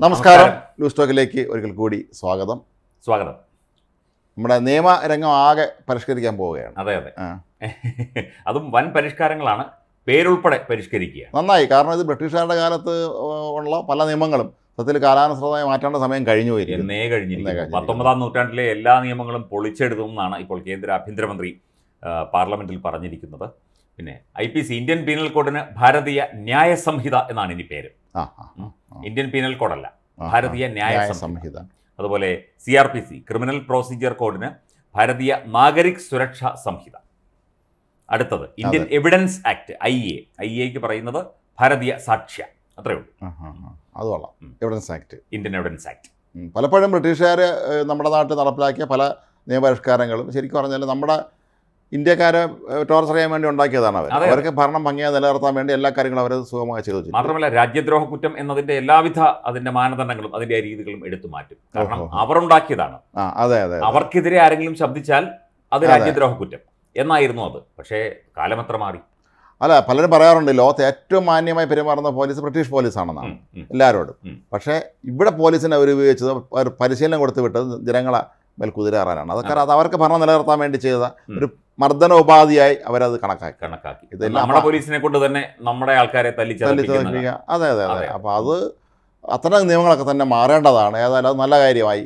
നമസ്കാരം ന്യൂസ് ടോക്കിലേക്ക് ഒരിക്കൽ കൂടി സ്വാഗതം സ്വാഗതം നമ്മുടെ നിയമരംഗം ആകെ പരിഷ്കരിക്കാൻ പോവുകയാണ് അതെ അതെ ആ. അതും വൻ പരിഷ്കാരങ്ങളാണ് പേരുൾപ്പെടെ പരിഷ്കരിക്കുക നന്നായി കാരണം ഇത് ബ്രിട്ടീഷുകാരുടെ കാലത്ത് ഉള്ള പല നിയമങ്ങളും സത്യത്തിൽ കാലാനുസൃതമായി മാറ്റേണ്ട സമയം കഴിഞ്ഞു പോയിരിക്കുന്നു എന്നേ എന്നേ കഴിഞ്ഞിരിക്കുന്നു കഴിഞ്ഞിരിക്കുന്നു. പത്തൊമ്പതാം നൂറ്റാണ്ടിലെ എല്ലാ നിയമങ്ങളും പൊളിച്ചെടുത്തുമെന്നാണ് ഇപ്പോൾ കേന്ദ്ര ആഭ്യന്തരമന്ത്രി ആ, പാർലമെന്റിൽ പറഞ്ഞിരിക്കുന്നത് പിന്നെ I P C Indian penal കോഡിന് ഭാരതീയ ന്യായ സംഹിത എന്നാണ് ഇനി പേര് ആ ആ, ആ, ആ, ഇന്ത്യൻ പീനൽ കോഡല്ല ആ, ഭാരതീയ ന്യായ ന്യായ സംഹിത സംഹിത അതുപോലെ C R P C criminal procedure കോഡിന് ഭാരതീയ നാഗരിക് സുരക്ഷാ സംഹിത അടുത്തത് Indian evidence act I A I എക്ക് പറയുന്നത് ഭാരതീയ സാക്ഷ്യ അത്രയേ ഉള്ളൂ ആ, ആ, ആ. അത് കൊള്ളാം ഉം. Evidence act Indian evidence act ഉം. പലപ്പോഴും ബ്രിട്ടീഷുകാർ നമ്മുടെ നാട്ടിൽ നടപ്പിലാക്കിയ പല നിയമപരിഷ്കാരങ്ങളും ശരിക്കും പറഞ്ഞാൽ നമ്മുടെ ഇന്ത്യക്കാരെ ടോർച്ചർ ചെയ്യാൻ വേണ്ടി ഉണ്ടാക്കിയതാണ് അവർ അതെ, അതെ. അവർക്ക് ഭരണം ഭംഗിയായി നിലനിർത്താൻ വേണ്ടി എല്ലാ കാര്യങ്ങളും അവർ സുഗമമായി ചെയ്തു വെച്ചിട്ടുണ്ട്. മാത്രമല്ല രാജ്യദ്രോഹ കുറ്റം എന്നതിന്റെ എല്ലാവിധ അതിന്റെ മാനദണ്ഡങ്ങളും അതിന്റെ രീതികളും എടുത്തു മാറ്റും കാരണം ഓഹോ. അവർ ഉണ്ടാക്കിയതാണ് ആ അതെ അതെ അതെ. അവർക്കെതിരെ ആരെങ്കിലും ശബ്ദിച്ചാൽ അത് അതെ. രാജ്യദ്രോഹ കുറ്റം എന്നായിരുന്നു അത് പക്ഷേ കാലം എത്ര മാറി അല്ല പലരും പറയാറുണ്ട് ലോകത്ത് ഏറ്റവും മാന്യമായി പെരുമാറുന്ന പോലീസ് ബ്രിട്ടീഷ് പോലീസാണെന്നാണ് ഉം, ഉം. എല്ലാവരോടും ഉം. പക്ഷേ ഇവിടെ പോലീസിനെ അവർ ഉപയോഗിച്ചത് അവർ പരിശീലനം കൊടുത്ത് വിട്ടത് ജനങ്ങളെ മേൽ കുതിരേറാനാണ് അതൊക്കെ അത് അവർക്ക് ഭരണം നിലനിർത്താൻ വേണ്ടി ചെയ്ത ഉം. ഒരു മർദ്ദന ഉപാധിയായി അവരത് കണക്കാക്കി കണക്കാക്കി ഇതെല്ലാം നമ്മുടെ പോലീസിനെ കൊണ്ട് തന്നെ നമ്മുടെ ആൾക്കാരെ തല്ലി തല്ലിച്ചതപ്പിക്കുന്ന തോൽപ്പിക്കുക അതെ അതെ അതെ അതെ. അപ്പോൾ അത് അത്തരം നിയമങ്ങളൊക്കെ തന്നെ മാറേണ്ടതാണ് ഏതായാലും അത് നല്ല കാര്യമായി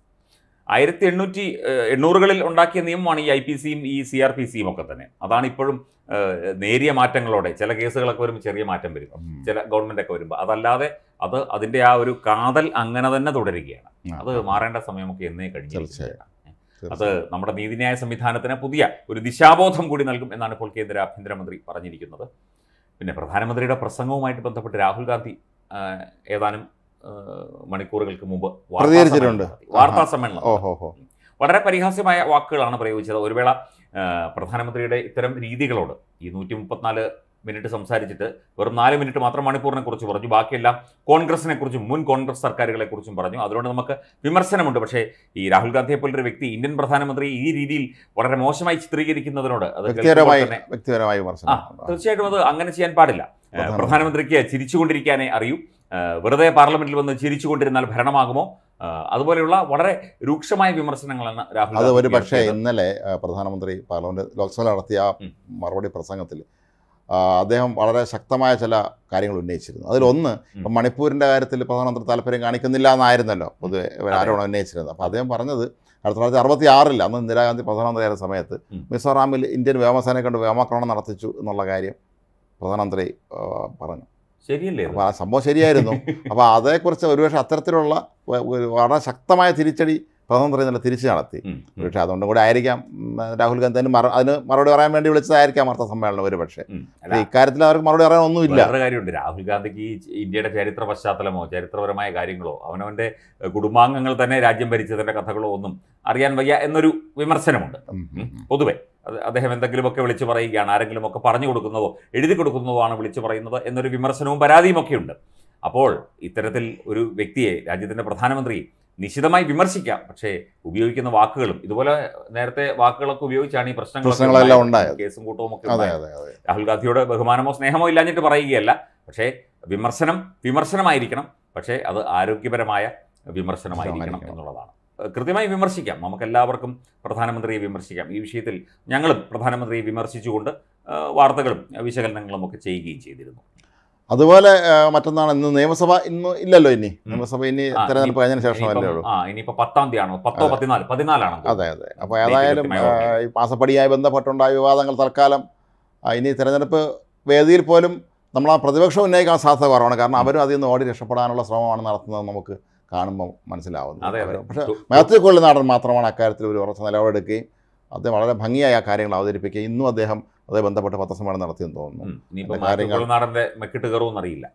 ആയിരത്തി എണ്ണൂറ്റി ഏഹ്, എണ്ണൂറുകളിൽ ഉണ്ടാക്കിയ നിയമമാണ് ഈ ഐ പി സിയും ഈ സി ആർ പി സിയും ഒക്കെ തന്നെ അതാണ് ഇപ്പോഴും ഏഹ്, നേരിയ മാറ്റങ്ങളോടെ ചില കേസുകളൊക്കെ വരുമ്പോൾ ചെറിയ മാറ്റം വരും ഉം. ചില ഗവൺമെന്റ് ഒക്കെ വരുമ്പോൾ അതല്ലാതെ അത് അതിന്റെ ആ ഒരു കാതൽ അങ്ങനെ തന്നെ തുടരുകയാണ് ആ. അത് മാറേണ്ട സമയമൊക്കെ എന്നേ കഴിഞ്ഞു തീർച്ചയായും. അത് നമ്മുടെ നീതിന്യായ സംവിധാനത്തിന് പുതിയ ഒരു ദിശാബോധം കൂടി നൽകും എന്നാണ് ഇപ്പോൾ കേന്ദ്ര ആഭ്യന്തരമന്ത്രി പറഞ്ഞിരിക്കുന്നത് പിന്നെ പ്രധാനമന്ത്രിയുടെ പ്രസംഗവുമായിട്ട് ബന്ധപ്പെട്ട് രാഹുൽ ഗാന്ധി ആ, ഏതാനും ആ, മണിക്കൂറുകൾക്ക് മുമ്പ് വാർത്താ പ്രതികരിച്ചിട്ടുണ്ട്. സമ്മേളനം നടത്തി. വാർത്താ സമ്മേളനം ഓഹോ ഹോ വളരെ പരിഹാസ്യമായ വാക്കുകളാണ് പ്രയോഗിച്ചത് ഒരു വേള ആ, പ്രധാനമന്ത്രിയുടെ ഇത്തരം രീതികളോട് ഈ നൂറ്റി മുപ്പത്തിനാല് മിനിറ്റ് സംസാരിച്ചിട്ട് വെറും നാല് മിനിറ്റ് മാത്രം മണിപ്പൂറിനെ കുറിച്ച് പറഞ്ഞു ബാക്കിയെല്ലാം കോൺഗ്രസിനെ കുറിച്ചും മുൻ കോൺഗ്രസ് സർക്കാരുകളെ കുറിച്ചും പറഞ്ഞു അതുകൊണ്ട് നമുക്ക് വിമർശനമുണ്ട് പക്ഷേ ഈ രാഹുൽ ഗാന്ധിയെ പോലൊരു വ്യക്തി ഇന്ത്യൻ പ്രധാനമന്ത്രി ഈ രീതിയിൽ വളരെ മോശമായി ചിത്രീകരിക്കുന്നതിനോട് അത് കേൾക്കുമ്പോൾ വ്യക്തിപരമായി തന്നെ വ്യക്തിപരമായ ആ വിമർശനം തീർച്ചയായിട്ടും അത് അങ്ങനെ ചെയ്യാൻ പാടില്ല ഏഹ്, പ്രധാനമന്ത്രി. പ്രധാനമന്ത്രിക്ക് ചിരിച്ചുകൊണ്ടിരിക്കാനേ അറിയൂ ഏഹ്, വെറുതെ പാർലമെന്റിൽ വന്ന് ചിരിച്ചുകൊണ്ടിരുന്നാൽ ഭരണമാകുമോ ഏഹ്, അതുപോലെയുള്ള വളരെ രൂക്ഷമായ വിമർശനങ്ങളാണ് രാഹുൽ അത് ഗാന്ധി ഒരു പക്ഷേ നടത്തിയത്. ഇന്നലെ ആ, പ്രധാനമന്ത്രി പാർലമെന്റ് ലോക്സഭ നടത്തിയ ആ ഉം. മറുപടി പ്രസംഗത്തിൽ ആ, അദ്ദേഹം വളരെ ശക്തമായ ചില കാര്യങ്ങൾ ഉന്നയിച്ചിരുന്നു അതിലൊന്ന് ഉം. ഇപ്പം മണിപ്പൂരിൻ്റെ കാര്യത്തിൽ പ്രധാനമന്ത്രി താല്പര്യം കാണിക്കുന്നില്ല എന്നായിരുന്നല്ലോ പൊതുവെ ഇവർ അതെ. ആരോപണം ഉന്നയിച്ചിരുന്നത് അപ്പോൾ അദ്ദേഹം പറഞ്ഞത് ആയിരത്തി തൊള്ളായിരത്തി അറുപത്തി ആറിൽ അന്ന് ഇന്ദിരാഗാന്ധി പ്രധാനമന്ത്രിയായ സമയത്ത് ഉം. മിസോറാമിൽ ഇന്ത്യൻ വ്യോമസേനയെ കൊണ്ട് വ്യോമാക്രമണം നടത്തിച്ചു എന്നുള്ള കാര്യം പ്രധാനമന്ത്രി ആ, പറഞ്ഞു ശരിയല്ലേ ഇത്? അപ്പോൾ ആ സംഭവം ശരിയായിരുന്നു അപ്പോൾ അതേക്കുറിച്ച് ഒരുപക്ഷെ അത്തരത്തിലുള്ള വ- ഒരു വളരെ ശക്തമായ തിരിച്ചടി പ്രധാനമന്ത്രി ഇന്നലെ തിരിച്ചു നടത്തി ഉം, ഉം, പക്ഷേ അതുകൊണ്ടും കൂടെ ആയിരിക്കാം ഉം, രാഹുൽ ഗാന്ധി അതിന് മറ അതിന് മറുപടി പറയാൻ വേണ്ടി വിളിച്ചതായിരിക്കാം വാർത്താ സമ്മേളനം ഒരു പക്ഷേ ഉം. അല്ല, പക്ഷേ ഇക്കാര്യത്തിൽ അവർക്ക് മറുപടി പറയാൻ ഒന്നുമില്ല വേറൊരു കാര്യമുണ്ട് രാഹുൽ ഗാന്ധിക്ക് ഈ ഇന്ത്യയുടെ ചരിത്ര പശ്ചാത്തലമോ ചരിത്രപരമായ കാര്യങ്ങളോ അവനവന്റെ ഏഹ്, കുടുംബാംഗങ്ങൾ തന്നെ രാജ്യം ഭരിച്ചതിന്റെ കഥകളോ ഒന്നും അറിയാൻ വയ്യ എന്നൊരു വിമർശനമുണ്ട് ഉം, ഉം. ഉം. പൊതുവെ അത് അദ്ദേഹം എന്തെങ്കിലുമൊക്കെ വിളിച്ചു പറയുകയാണ് ആരെങ്കിലും ഒക്കെ പറഞ്ഞു കൊടുക്കുന്നതോ എഴുതി കൊടുക്കുന്നതോ ആണ് വിളിച്ചു പറയുന്നത് എന്നൊരു വിമർശനവും പരാതിയും ഒക്കെ ഉണ്ട് അപ്പോൾ ഇത്തരത്തിൽ ഒരു വ്യക്തിയെ രാജ്യത്തിന്റെ പ്രധാനമന്ത്രി നിശിതമായി വിമർശിക്കാം പക്ഷേ ഉപയോഗിക്കുന്ന വാക്കുകളും ഇതുപോലെ നേരത്തെ വാക്കുകളൊക്കെ ഉപയോഗിച്ചാണ് ഈ പ്രശ്നങ്ങളൊക്കെ പ്രശ്നങ്ങളെല്ലാം ഉണ്ടായത്. ഉണ്ടായത്. കേസും കൂട്ടവും ഒക്കെ അതെ ഉണ്ടായത്. അതെ അതെ രാഹുൽ ഗാന്ധിയോട് ബഹുമാനമോ സ്നേഹമോ ഇല്ലാഞ്ഞിട്ട് പറയുകയല്ല പക്ഷേ വിമർശനം വിമർശനമായിരിക്കണം പക്ഷേ അത് ആരോഗ്യപരമായ വിമർശനമായിരിക്കണം വിമർശനമായിരിക്കണം. എന്നുള്ളതാണ് ഏഹ് കൃത്യമായി വിമർശിക്കാം നമുക്കെല്ലാവർക്കും പ്രധാനമന്ത്രിയെ വിമർശിക്കാം ഈ വിഷയത്തിൽ ഞങ്ങളും പ്രധാനമന്ത്രിയെ വിമർശിച്ചുകൊണ്ട് ഏഹ് വാർത്തകളും വിശകലനങ്ങളും ഒക്കെ ചെയ്യുകയും ചെയ്തിരുന്നു അതുപോലെ ആ, മറ്റൊന്നാണ് ഇന്ന് നിയമസഭ ഇന്ന് ഇല്ലല്ലോ ഇനി നിയമസഭ ഇനി ആ, തെരഞ്ഞെടുപ്പ് കഴിഞ്ഞതിന് ശേഷമല്ലേ ഇനിയിപ്പം- ഉള്ളൂ ആ ഇനിയിപ്പോ പത്താം തീയതി ആണോ പത്തോ അതെ. പതിനാല് പതിനാലാണോ അതെ അതെ അപ്പോൾ ഡേറ്റ് ഏതായാലും കൃത്യമായി ആ, ഓർമ്മയില്ല. ഈ മാസപ്പടിയായി ബന്ധപ്പെട്ടുണ്ടായ വിവാദങ്ങൾ തൽക്കാലം ആ, ഇനി തെരഞ്ഞെടുപ്പ് വേദിയിൽ പോലും നമ്മൾ ആ പ്രതിപക്ഷം ഉന്നയിക്കാൻ സാധ്യത കുറവാണ് കാരണം അവരും അതിൽ നിന്ന് ഓടി രക്ഷപ്പെടാനുള്ള ശ്രമമാണ് നടത്തുന്നത് നമുക്ക് കാണുമ്പോൾ മനസ്സിലാവുന്നു അതെ അതെ പക്ഷേ തു- മാത്യു കൊള്ളിനാടൻ മാത്രമാണ് അക്കാര്യത്തിൽ ഒരു ഉറച്ച നിലപാടെടുക്കുകയും അദ്ദേഹം വളരെ ഭംഗിയായി ആ കാര്യങ്ങൾ അവതരിപ്പിക്കുകയും ഇന്നും അദ്ദേഹം അതേ ബന്ധപ്പെട്ട് പത്രസമ്മേളനം നടത്തിയെന്ന് തോന്നുന്നു ഉം. ഇനിയിപ്പോ നല്ല കാര്യങ്ങൾ. നാടിന്റെ മെക്കിട്ട് കയറുമെന്ന് അറിയില്ല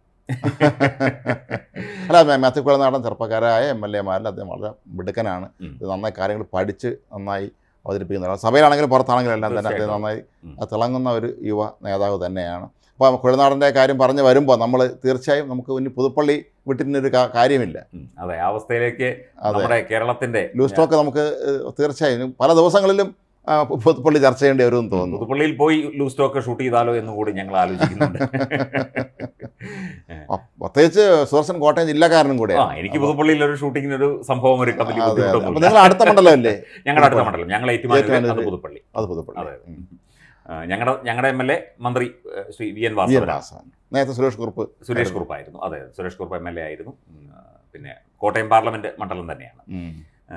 അല്ല മേ- മാത്യു കൊള്ളിനാടൻ ചെറുപ്പക്കാരായ എം എൽ എമാരിൽ അദ്ദേഹം വളരെ മിടുക്കനാണ് ഉം. ഇത് നന്നായി കാര്യങ്ങൾ പഠിച്ച് നന്നായി അവതരിപ്പിക്കുന്നതാണ് സഭയിലാണെങ്കിലും പുറത്താണെങ്കിലും എല്ലാം തന്നെ അദ്ദേഹം തീർച്ചയായിട്ടും. നന്നായി ഉം. അത് തിളങ്ങുന്ന ഒരു യുവ നേതാവ് തന്നെയാണ് അപ്പോൾ കുഴനാടൻ്റെ കാര്യം പറഞ്ഞ് വരുമ്പോൾ നമ്മൾ തീർച്ചയായും നമുക്ക് ഇനി പുതുപ്പള്ളി വിട്ടിരുന്നൊരു കാ- കാര്യമില്ല ഉം. അതെ ആ അവസ്ഥയിലേക്ക് അതെ നമ്മുടെ കേരളത്തിന്റെ ലൂസ് ടോക്ക് നമുക്ക് ഏഹ്, തീർച്ചയായും പല ദിവസങ്ങളിലും ആ, പുതുപ്പള്ളി ചർച്ച ചെയ്യേണ്ടി വരുമെന്ന് തോന്നുന്നു പുതുപ്പള്ളിയിൽ പോയി ലൂസ് സ്റ്റോക്ക് ഷൂട്ട് ചെയ്താലോ എന്ന് കൂടി ഞങ്ങൾ ആലോചിക്കുന്നുണ്ട് ആ, പ്രത്യേകിച്ച് സുദർശൻ കോട്ടയം ജില്ലക്കാരനും ആ കൂടെയാണ് എനിക്ക് പുതുപ്പള്ളിയിൽ ഒരു ഷൂട്ടിങ്ങിന് ഒരു സംഭവം ഒരു വലിയ അതെ, അതെ. അപ്പൊ ബുദ്ധിമുട്ടൊന്നുമില്ല നിങ്ങൾ അടുത്ത മണ്ഡലമല്ലേ ഞങ്ങളുടെ അടുത്ത മണ്ഡലം ഞങ്ങൾ ഏറ്റുമാനൂർ അത് ഏറ്റുമാനൂര്. പുതുപ്പള്ളി അത് പുതുപ്പള്ളി അതെ. ഉം. ഞങ്ങളുടെ ഞങ്ങളുടെ എം എൽ എ മന്ത്രി ഏഹ്, Shri V N V N Vasavan Vasavan നേരത്തെ സുരേഷ് കുറുപ്പ് സുരേഷ് കുറുപ്പായിരുന്നു അതെ Suresh Kurup M L A ആയിരുന്നു ഉം, ആ, പിന്നെ കോട്ടയം പാർലമെന്റ് മണ്ഡലം തന്നെയാണ് ഉം.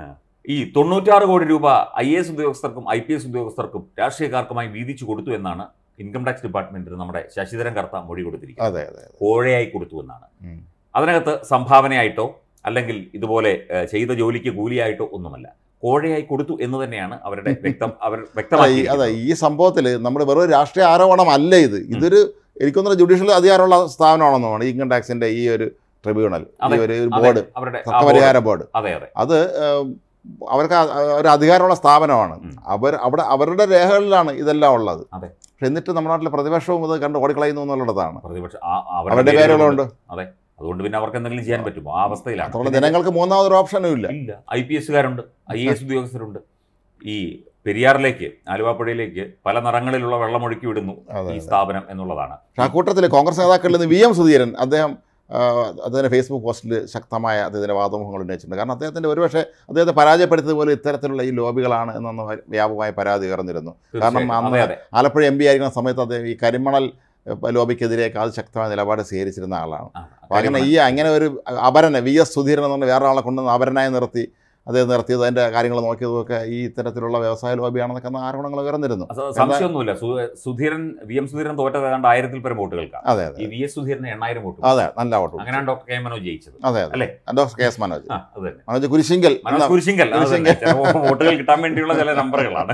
ഈ തൊണ്ണൂറ്റാറ് കോടി രൂപ ഐ എ എസ് ഉദ്യോഗസ്ഥർക്കും ഐ പി എസ് ഉദ്യോഗസ്ഥർക്കും രാഷ്ട്രീയക്കാർക്കുമായി വീതിച്ചു കൊടുത്തു എന്നാണ് ഇൻകം ടാക്സ് ഡിപ്പാർട്ട്മെന്റിന് നമ്മുടെ ശശിധരൻ കർത്ത മൊഴി കൊടുത്തിരിക്കുന്നത് അതെ അതെ അതെ. കോഴയായി കൊടുത്തു എന്നാണ് ഉം. അതിനകത്ത് സംഭാവനയായിട്ടോ അല്ലെങ്കിൽ ഇതുപോലെ ഏഹ്, ചെയ്ത ജോലിക്ക് കൂലിയായിട്ടോ ഒന്നുമല്ല കോഴയായി കൊടുത്തു എന്ന് തന്നെയാണ് അവരുടെ വ്യക്തം അവർ അല്ല, ഈ- അതെ വ്യക്തമാക്കി ഈ സംഭവത്തിൽ നമ്മുടെ വെറും ഒരു രാഷ്ട്രീയ ആരോപണമല്ല ഇത് ഇതൊരു എനിക്കൊന്നും ജുഡീഷ്യൽ അധികാരമുള്ള സ്ഥാപനമാണെന്ന് തോന്നുന്നു ഇൻകം ടാക്സിന്റെ ഈ ഒരു ട്രിബ്യൂണൽ ഈ അതെ, ഒരു അതെ, ബോർഡ് അവരുടെ ആ തർക്കപരിഹാര ബോർഡ് അതെ അതെ അത് ഏം, അവർക്ക് ആ- ആ ഒരു അധികാരമുള്ള സ്ഥാപനമാണ് ഉം. അവർ അവിടെ അവരുടെ രേഖകളിലാണ് ഇതെല്ലാം ഉള്ളത് അതെ. പക്ഷെ എന്നിട്ട് നമ്മുടെ നാട്ടിലെ പ്രതിപക്ഷവും ഇത് കണ്ട് ഓടിക്കളയുന്നു എന്നുള്ളതാണ് പ്രതിപക്ഷ ആ- അവരുടെ പേരുകളുണ്ട് അതുകൊണ്ട് പിന്നെ അവർക്ക് എന്തെങ്കിലും ചെയ്യാൻ പറ്റുമോ ആ അവസ്ഥയിലാണ് അതുകൊണ്ട് പിന്നെ ജനങ്ങൾക്ക് മൂന്നാമതൊരു ഓപ്ഷനും ഇല്ല ഇല്ല ഐ പി എസുകാരുണ്ട് ഐ എ എസ് ഉദ്യോഗസ്ഥരുണ്ട് ഈ പെരിയാറിലേക്ക് ആലുവാപ്പുഴയിലേക്ക് പല നിറങ്ങളിലുള്ള വെള്ളമൊഴുക്കി വിടുന്നു അതെ ഈ സ്ഥാപനം എന്നുള്ളതാണ് പക്ഷെ ആ കൂട്ടത്തിൽ കോൺഗ്രസ് നേതാക്കളിൽ നിന്ന് വി എം സുധീരൻ അദ്ദേഹം ആ, അദ്ദേഹത്തിൻ്റെ ഫേസ്ബുക്ക് പോസ്റ്റിൽ ശക്തമായ അദ്ദേഹത്തിൻ്റെ വാദമുഖങ്ങൾ ഉന്നയിച്ചിട്ടുണ്ട് കാരണം അദ്ദേഹത്തിൻ്റെ ഒരുപക്ഷെ അദ്ദേഹത്തെ പരാജയപ്പെടുത്തിയത് പോലെ ഇത്തരത്തിലുള്ള ഈ ലോബികളാണ് എന്നൊന്ന് വ്യാപകമായ പരാതി ഉയർന്നിരുന്നു കാരണം തീർച്ചയായും. അന്ന് അതെ അതെ ആലപ്പുഴ എം പി ആയിരിക്കുന്ന സമയത്ത് അദ്ദേഹം ഈ കരിമണൽ ഏഹ്, ലോബിക്കെതിരെ അതിശക്തമായ നിലപാട് സ്വീകരിച്ചിരുന്ന ആളാണ് ആ, അപ്പോൾ അങ്ങനെ ഈ അങ്ങനെ ഒരു അപരനെ വി എസ് സുധീരൻ എന്ന് പറഞ്ഞ വേറെ ആളെ കൊണ്ടുവന്ന് അപരനായി നിർത്തി അദ്ദേഹം നിർത്തിയത് അതിൻ്റെ കാര്യങ്ങൾ നോക്കിയതൊക്കെ ഈ ഇത്തരത്തിലുള്ള വ്യവസായ ലോബിയാണെന്നൊക്കെ അന്ന് ആരോപണങ്ങൾ ഉയർന്നിരുന്നു അത് സംശയമൊന്നുമില്ല സു- സുധീരൻ വി എം സുധീരൻ തോറ്റത് ഏതാണ്ട് ആയിരത്തിൽ പരം വോട്ടുകൾക്കാണ് അതെ അതെ ഈ വി എസ് സുധീരന് എണ്ണായിരം വോട്ട് അതെ നല്ല വോട്ട് അങ്ങനെയാണ് ഡോക്ടർ കെ മനോജ് ജയിച്ചത് അതെ അതെ അല്ലേ? ഡോക്ടർ കെ എസ് മനോജ് ആ അത് തന്നെ മനോജ് കുരിശിങ്കൽ മനോജ് കുരിശിങ്കൽ അത് തന്നെ. കുരിശിങ്കൽ. ചിലപ്പോ വോട്ടുകൾ കിട്ടാൻ വേണ്ടിയുള്ള ചില നമ്പറുകളാണ്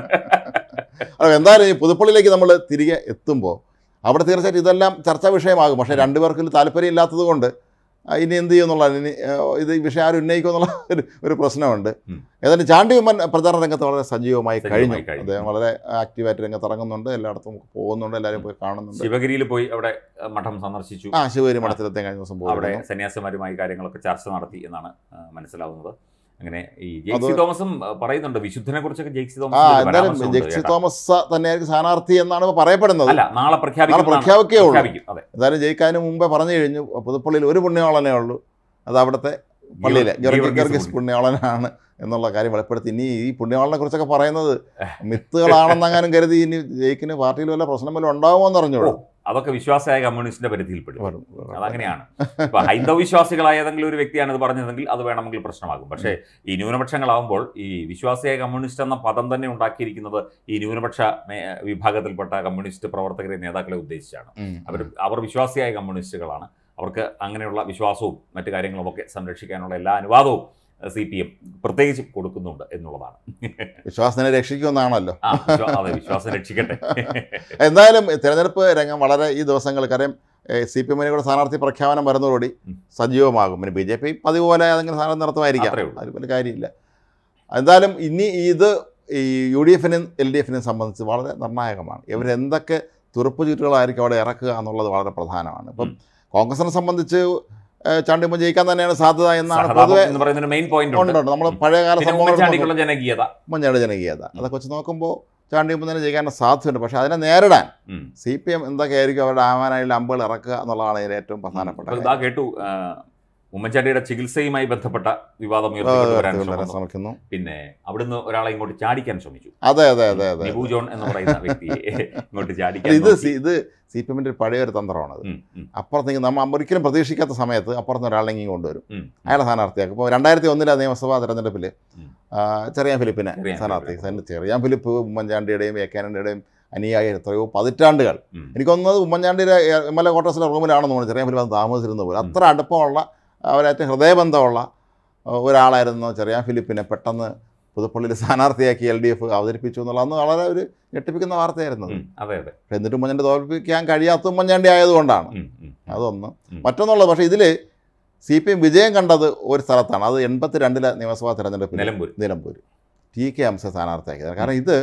അപ്പോൾ എന്തായാലും ഈ പുതുപ്പള്ളിയിലേക്ക് നമ്മൾ തിരികെ എത്തുമ്പോൾ അവിടെ തീർച്ചയായിട്ടും ഇതെല്ലാം ചർച്ചാ വിഷയമാകും പക്ഷേ രണ്ടുപേർക്കും താല്പര്യം ഇല്ലാത്തത് കൊണ്ട് ആ, ഇനി എന്ത് ചെയ്യും എന്നുള്ളതാണ് ഇനി ആ, ഇത് ഈ വിഷയം ആരും ഉന്നയിക്കും എന്നുള്ള ഒരു ഒരു പ്രശ്നമുണ്ട് ഉം. ഏതായാലും ചാണ്ടി ഉമ്മൻ പ്രചാരണ രംഗത്ത് വളരെ സജീവമായി കഴിഞ്ഞു സജീവമായി കഴിഞ്ഞു. അദ്ദേഹം വളരെ ആക്റ്റീവായിട്ട് രംഗത്ത് ഇറങ്ങുന്നുണ്ട് എല്ലായിടത്തും പോകുന്നുണ്ട് എല്ലാവരും പോയി കാണുന്നുണ്ട് ശിവഗിരിയിൽ പോയി അവിടെ അഹ്, മഠം സന്ദർശിച്ചു ആ ശിവഗിരി മഠത്തിലെത്തി കഴിഞ്ഞ ദിവസം അവിടെ പോകുന്നു സന്യാസിമാരുമായി കാര്യങ്ങളൊക്കെ ചർച്ച നടത്തി എന്നാണ് ആ, മനസ്സിലാവുന്നത് അങ്ങനെ ഈ ജെയ്സി അത് തോമസും ആ, പറയുന്നുണ്ട് വിശുദ്ധനെ കുറിച്ചൊക്കെ ജെയ്സി ആ തോമസ് ഒരു എന്തായാലും പരാമർശമുണ്ട് ജെക്സി കേട്ടോ. തോമസ് തന്നെയായിരിക്കും സ്ഥാനാർത്ഥി എന്നാണ് ഇപ്പോൾ പറയപ്പെടുന്നത് അല്ല നാളെ പ്രഖ്യാപിക്കും നാളെ പ്രഖ്യാപിക്കേ ഉള്ളൂ. അതെ എന്തായാലും ജയിക്കാനും മുമ്പേ പറഞ്ഞു കഴിഞ്ഞു പുതുപ്പള്ളിയിൽ ഒരു പുണ്യാളനേ ഉള്ളൂ അത് അവിടുത്തെ പള്ളിയിലെ ഗീവർഗീസ് ഗീവർഗീസ് ഗീവർഗീസ് പുണ്യാളനാണ് എന്നുള്ള കാര്യം വെളിപ്പെടുത്തി ഇനി ഈ പുണ്യാളനെ കുറിച്ചൊക്കെ പറയുന്നത് മിത്തുകളാണെന്നങ്ങാനും കരുതി ഇനി ജയിക്കിന് പാർട്ടിയിൽ വല്ല പ്രശ്നം വല്ലതും ഉണ്ടാവുമോ എന്ന് അറിഞ്ഞോളൂ അതൊക്കെ വിശ്വാസമായ കമ്മ്യൂണിസ്റ്റിന്റെ പരിധിയിൽപ്പെടും അതങ്ങനെയാണ് ഇപ്പൊ ഹൈന്ദവ വിശ്വാസികളായ ഏതെങ്കിലും ഒരു വ്യക്തിയാണ് ഇത് പറഞ്ഞതെങ്കിൽ അത് വേണമെങ്കിൽ പ്രശ്നമാകും പക്ഷേ ഈ ന്യൂനപക്ഷങ്ങളാവുമ്പോൾ ഈ വിശ്വാസിയായ കമ്മ്യൂണിസ്റ്റ് എന്ന പദം തന്നെ ഉണ്ടാക്കിയിരിക്കുന്നത് ഈ ന്യൂനപക്ഷ മേ- വിഭാഗത്തിൽപ്പെട്ട കമ്മ്യൂണിസ്റ്റ് പ്രവർത്തകരെ നേതാക്കളെ ഉദ്ദേശിച്ചാണ് അവർ അവർ വിശ്വാസിയായ കമ്മ്യൂണിസ്റ്റുകളാണ് അവർക്ക് അങ്ങനെയുള്ള വിശ്വാസവും മറ്റു കാര്യങ്ങളും ഒക്കെ സംരക്ഷിക്കാനുള്ള എല്ലാ അനുവാദവും സി പി എം പ്രത്യേകിച്ച് കൊടുക്കുന്നുണ്ട് എന്നുള്ളതാണ് വിശ്വാസത്തിനെ രക്ഷിക്കുമെന്നാണല്ലോ ആ വിശ്വാ- അതെ വിശ്വാസം രക്ഷിക്കട്ടെ എന്തായാലും തിരഞ്ഞെടുപ്പ് രംഗം വളരെ ഈ ദിവസങ്ങൾ കാര്യം സി പി എമ്മിനെ കൂടെ സ്ഥാനാർത്ഥി പ്രഖ്യാപനം വരുന്നതോടുകൂടി ഉം. സജീവമാകും പിന്നെ ബി ജെ പി പതിവ് പോലെ ഏതെങ്കിലും സ്ഥാനം നടത്തുമായിരിക്കാം അത്രേ ഉള്ളൂ. അതിൽ വലിയ കാര്യമില്ല എന്തായാലും ഇനി ഇത് ഈ യു ഡി എഫിനും എൽ ഡി എഫിനും സംബന്ധിച്ച് വളരെ നിർണായകമാണ് ഇവരെന്തൊക്കെ തുറപ്പ് ചുറ്റുകളായിരിക്കും അവിടെ ഇറക്കുക എന്നുള്ളത് വളരെ പ്രധാനമാണ് ഇപ്പം ഉം. കോൺഗ്രസിനെ സംബന്ധിച്ച് ഏഹ്, ചാണ്ടിയമ്മ ജയിക്കാൻ തന്നെയാണ് സാധ്യത എന്നാണ് സഹതാപം പൊതുവെ എന്ന് പറയുന്ന ഒരു മെയിൻ പോയിന്റ് ഉണ്ട് ഉണ്ട് നമ്മൾ പഴയകാല പിന്നെ സംഭവങ്ങൾ ഉമ്മൻചാണ്ടിക്കുള്ള ജനകീയത ഉമ്മൻചാണ്ടി ജനകീയത അതൊക്കെ വെച്ച് നോക്കുമ്പോൾ ചാണ്ടിയമ്മ തന്നെ ജയിക്കാൻ സാധ്യതയുണ്ട് പക്ഷേ അതിനെ നേരിടാൻ ഉം. സി പി എം എന്തൊക്കെയായിരിക്കും അവരുടെ ആവാനായുള്ള അമ്പുകൾ ഇറക്കുക എന്നുള്ളതാണ് ഇതിൽ ഏറ്റവും പ്രധാനപ്പെട്ട ഇപ്പൊ ഇതാ കേട്ടു ആ, ഉമ്മൻചാണ്ടിയുടെ ചികിത്സയുമായി ബന്ധപ്പെട്ട വിവാദം കാര്യം. ഉയർത്തിക്കൊണ്ടുവരാൻ ആ, ശ്രമം. ശ്രമിക്കുന്നു പിന്നെ അവിടുന്ന് ഒരാളെ ഇങ്ങോട്ട് ചാടിക്കാൻ ശ്രമിച്ചു അതെ അതെ അതെ അതെ നിബു ജോൺ എന്ന് പറയുന്ന വ്യക്തിയെ ഇങ്ങോട്ട് ചാടിക്കാൻ ഇത് നോക്കി. സി- ഇത് സി പി എമ്മിൻ്റെ ഒരു പഴയ ഒരു തന്ത്രമാണത് ഉം, ഉം, അപ്പുറത്തേക്ക് നമ്മൾ ഒരിക്കലും പ്രതീക്ഷിക്കാത്ത സമയത്ത് അപ്പുറത്ത് ഒരാളെ ഇങ്ങ് കൊണ്ടുവരും ഉം. അയാളെ സ്ഥാനാർത്ഥിയാക്കും ഇപ്പോൾ രണ്ടായിരത്തി ഒന്നിലെ നിയമസഭാ തെരഞ്ഞെടുപ്പിൽ ഉം. ചെറിയാൻ ഫിലിപ്പിനെ ചെറിയാൻ സ്ഥാനാർത്ഥി ഫിലിപ്പിനെ. ചെറിയാൻ ഫിലിപ്പ് ഉമ്മൻചാണ്ടിയുടെയും എ കാനൻ്റെയും അനുയായി എത്രയോ പതിറ്റാണ്ടുകൾ ഉം. എനിക്ക് തോന്നുന്നത് ഉമ്മൻചാണ്ടിയുടെ എം എൽ എ ക്വാർട്ടേഴ്സിലെ റൂമിലാണെന്ന് തോന്നുന്നു ചെറിയ ഫിലിപ്പ് അത് താമസിച്ചിരുന്ന പോലെ അത്ര അടുപ്പമുള്ള അവരേറ്റവും ഹൃദയബന്ധമുള്ള ഏഹ്, ഒരാളായിരുന്നു ചെറിയാൻ ഫിലിപ്പിനെ പെട്ടെന്ന് പുതുപ്പള്ളിയിൽ സ്ഥാനാർത്ഥിയാക്കി എൽ ഡി എഫ് അവതരിപ്പിച്ചു എന്നുള്ള അന്ന് വളരെ ഒരു ഞെട്ടിപ്പിക്കുന്ന വാർത്തയായിരുന്നു അത്. ഉം, അതെ അതെ പക്ഷേ എന്നിട്ട് ഉമ്മൻചാണ്ടി തോൽപ്പിക്കാൻ കഴിയാത്ത ഉമ്മൻചാണ്ടി ആയതുകൊണ്ടാണ് ഉം, ഉം. അതൊന്ന് ഉം. മറ്റൊന്നുള്ളത് പക്ഷേ ഇതിൽ സി പി എം വിജയം കണ്ടത് ഒരു സ്ഥലത്താണ് അത് എൺപത്തി രണ്ടിലെ നിയമസഭാ തെരഞ്ഞെടുപ്പിൽ നിലമ്പൂർ നിലമ്പൂർ ടി കെ ഹംസ സ്ഥാനാർത്ഥിയാക്കിയത് കാരണം ഇത്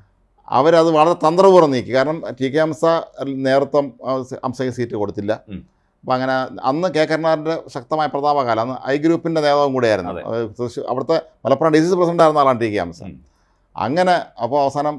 അവരത് വളരെ തന്ത്രപൂർവ്വം നീക്കി കാരണം ടി കെ ഹംസ നേതൃത്വം ആ, സ- ഹംസയ്ക്ക് സീറ്റ് കൊടുത്തില്ല ഉം. അപ്പം അങ്ങനെ അന്ന് കെ കരുണാകരൻ്റെ ശക്തമായ പ്രതാപകാലം അന്ന് ഐ ഗ്രൂപ്പിൻ്റെ നേതാവും കൂടെയായിരുന്നു അതെ. അത് തൃശ്ശൂർ അവിടുത്തെ Malappuram D C C president ആയിരുന്ന ആളാണ് ടി കെ ഹംസ ഉം. അങ്ങനെ അപ്പോൾ അവസാനം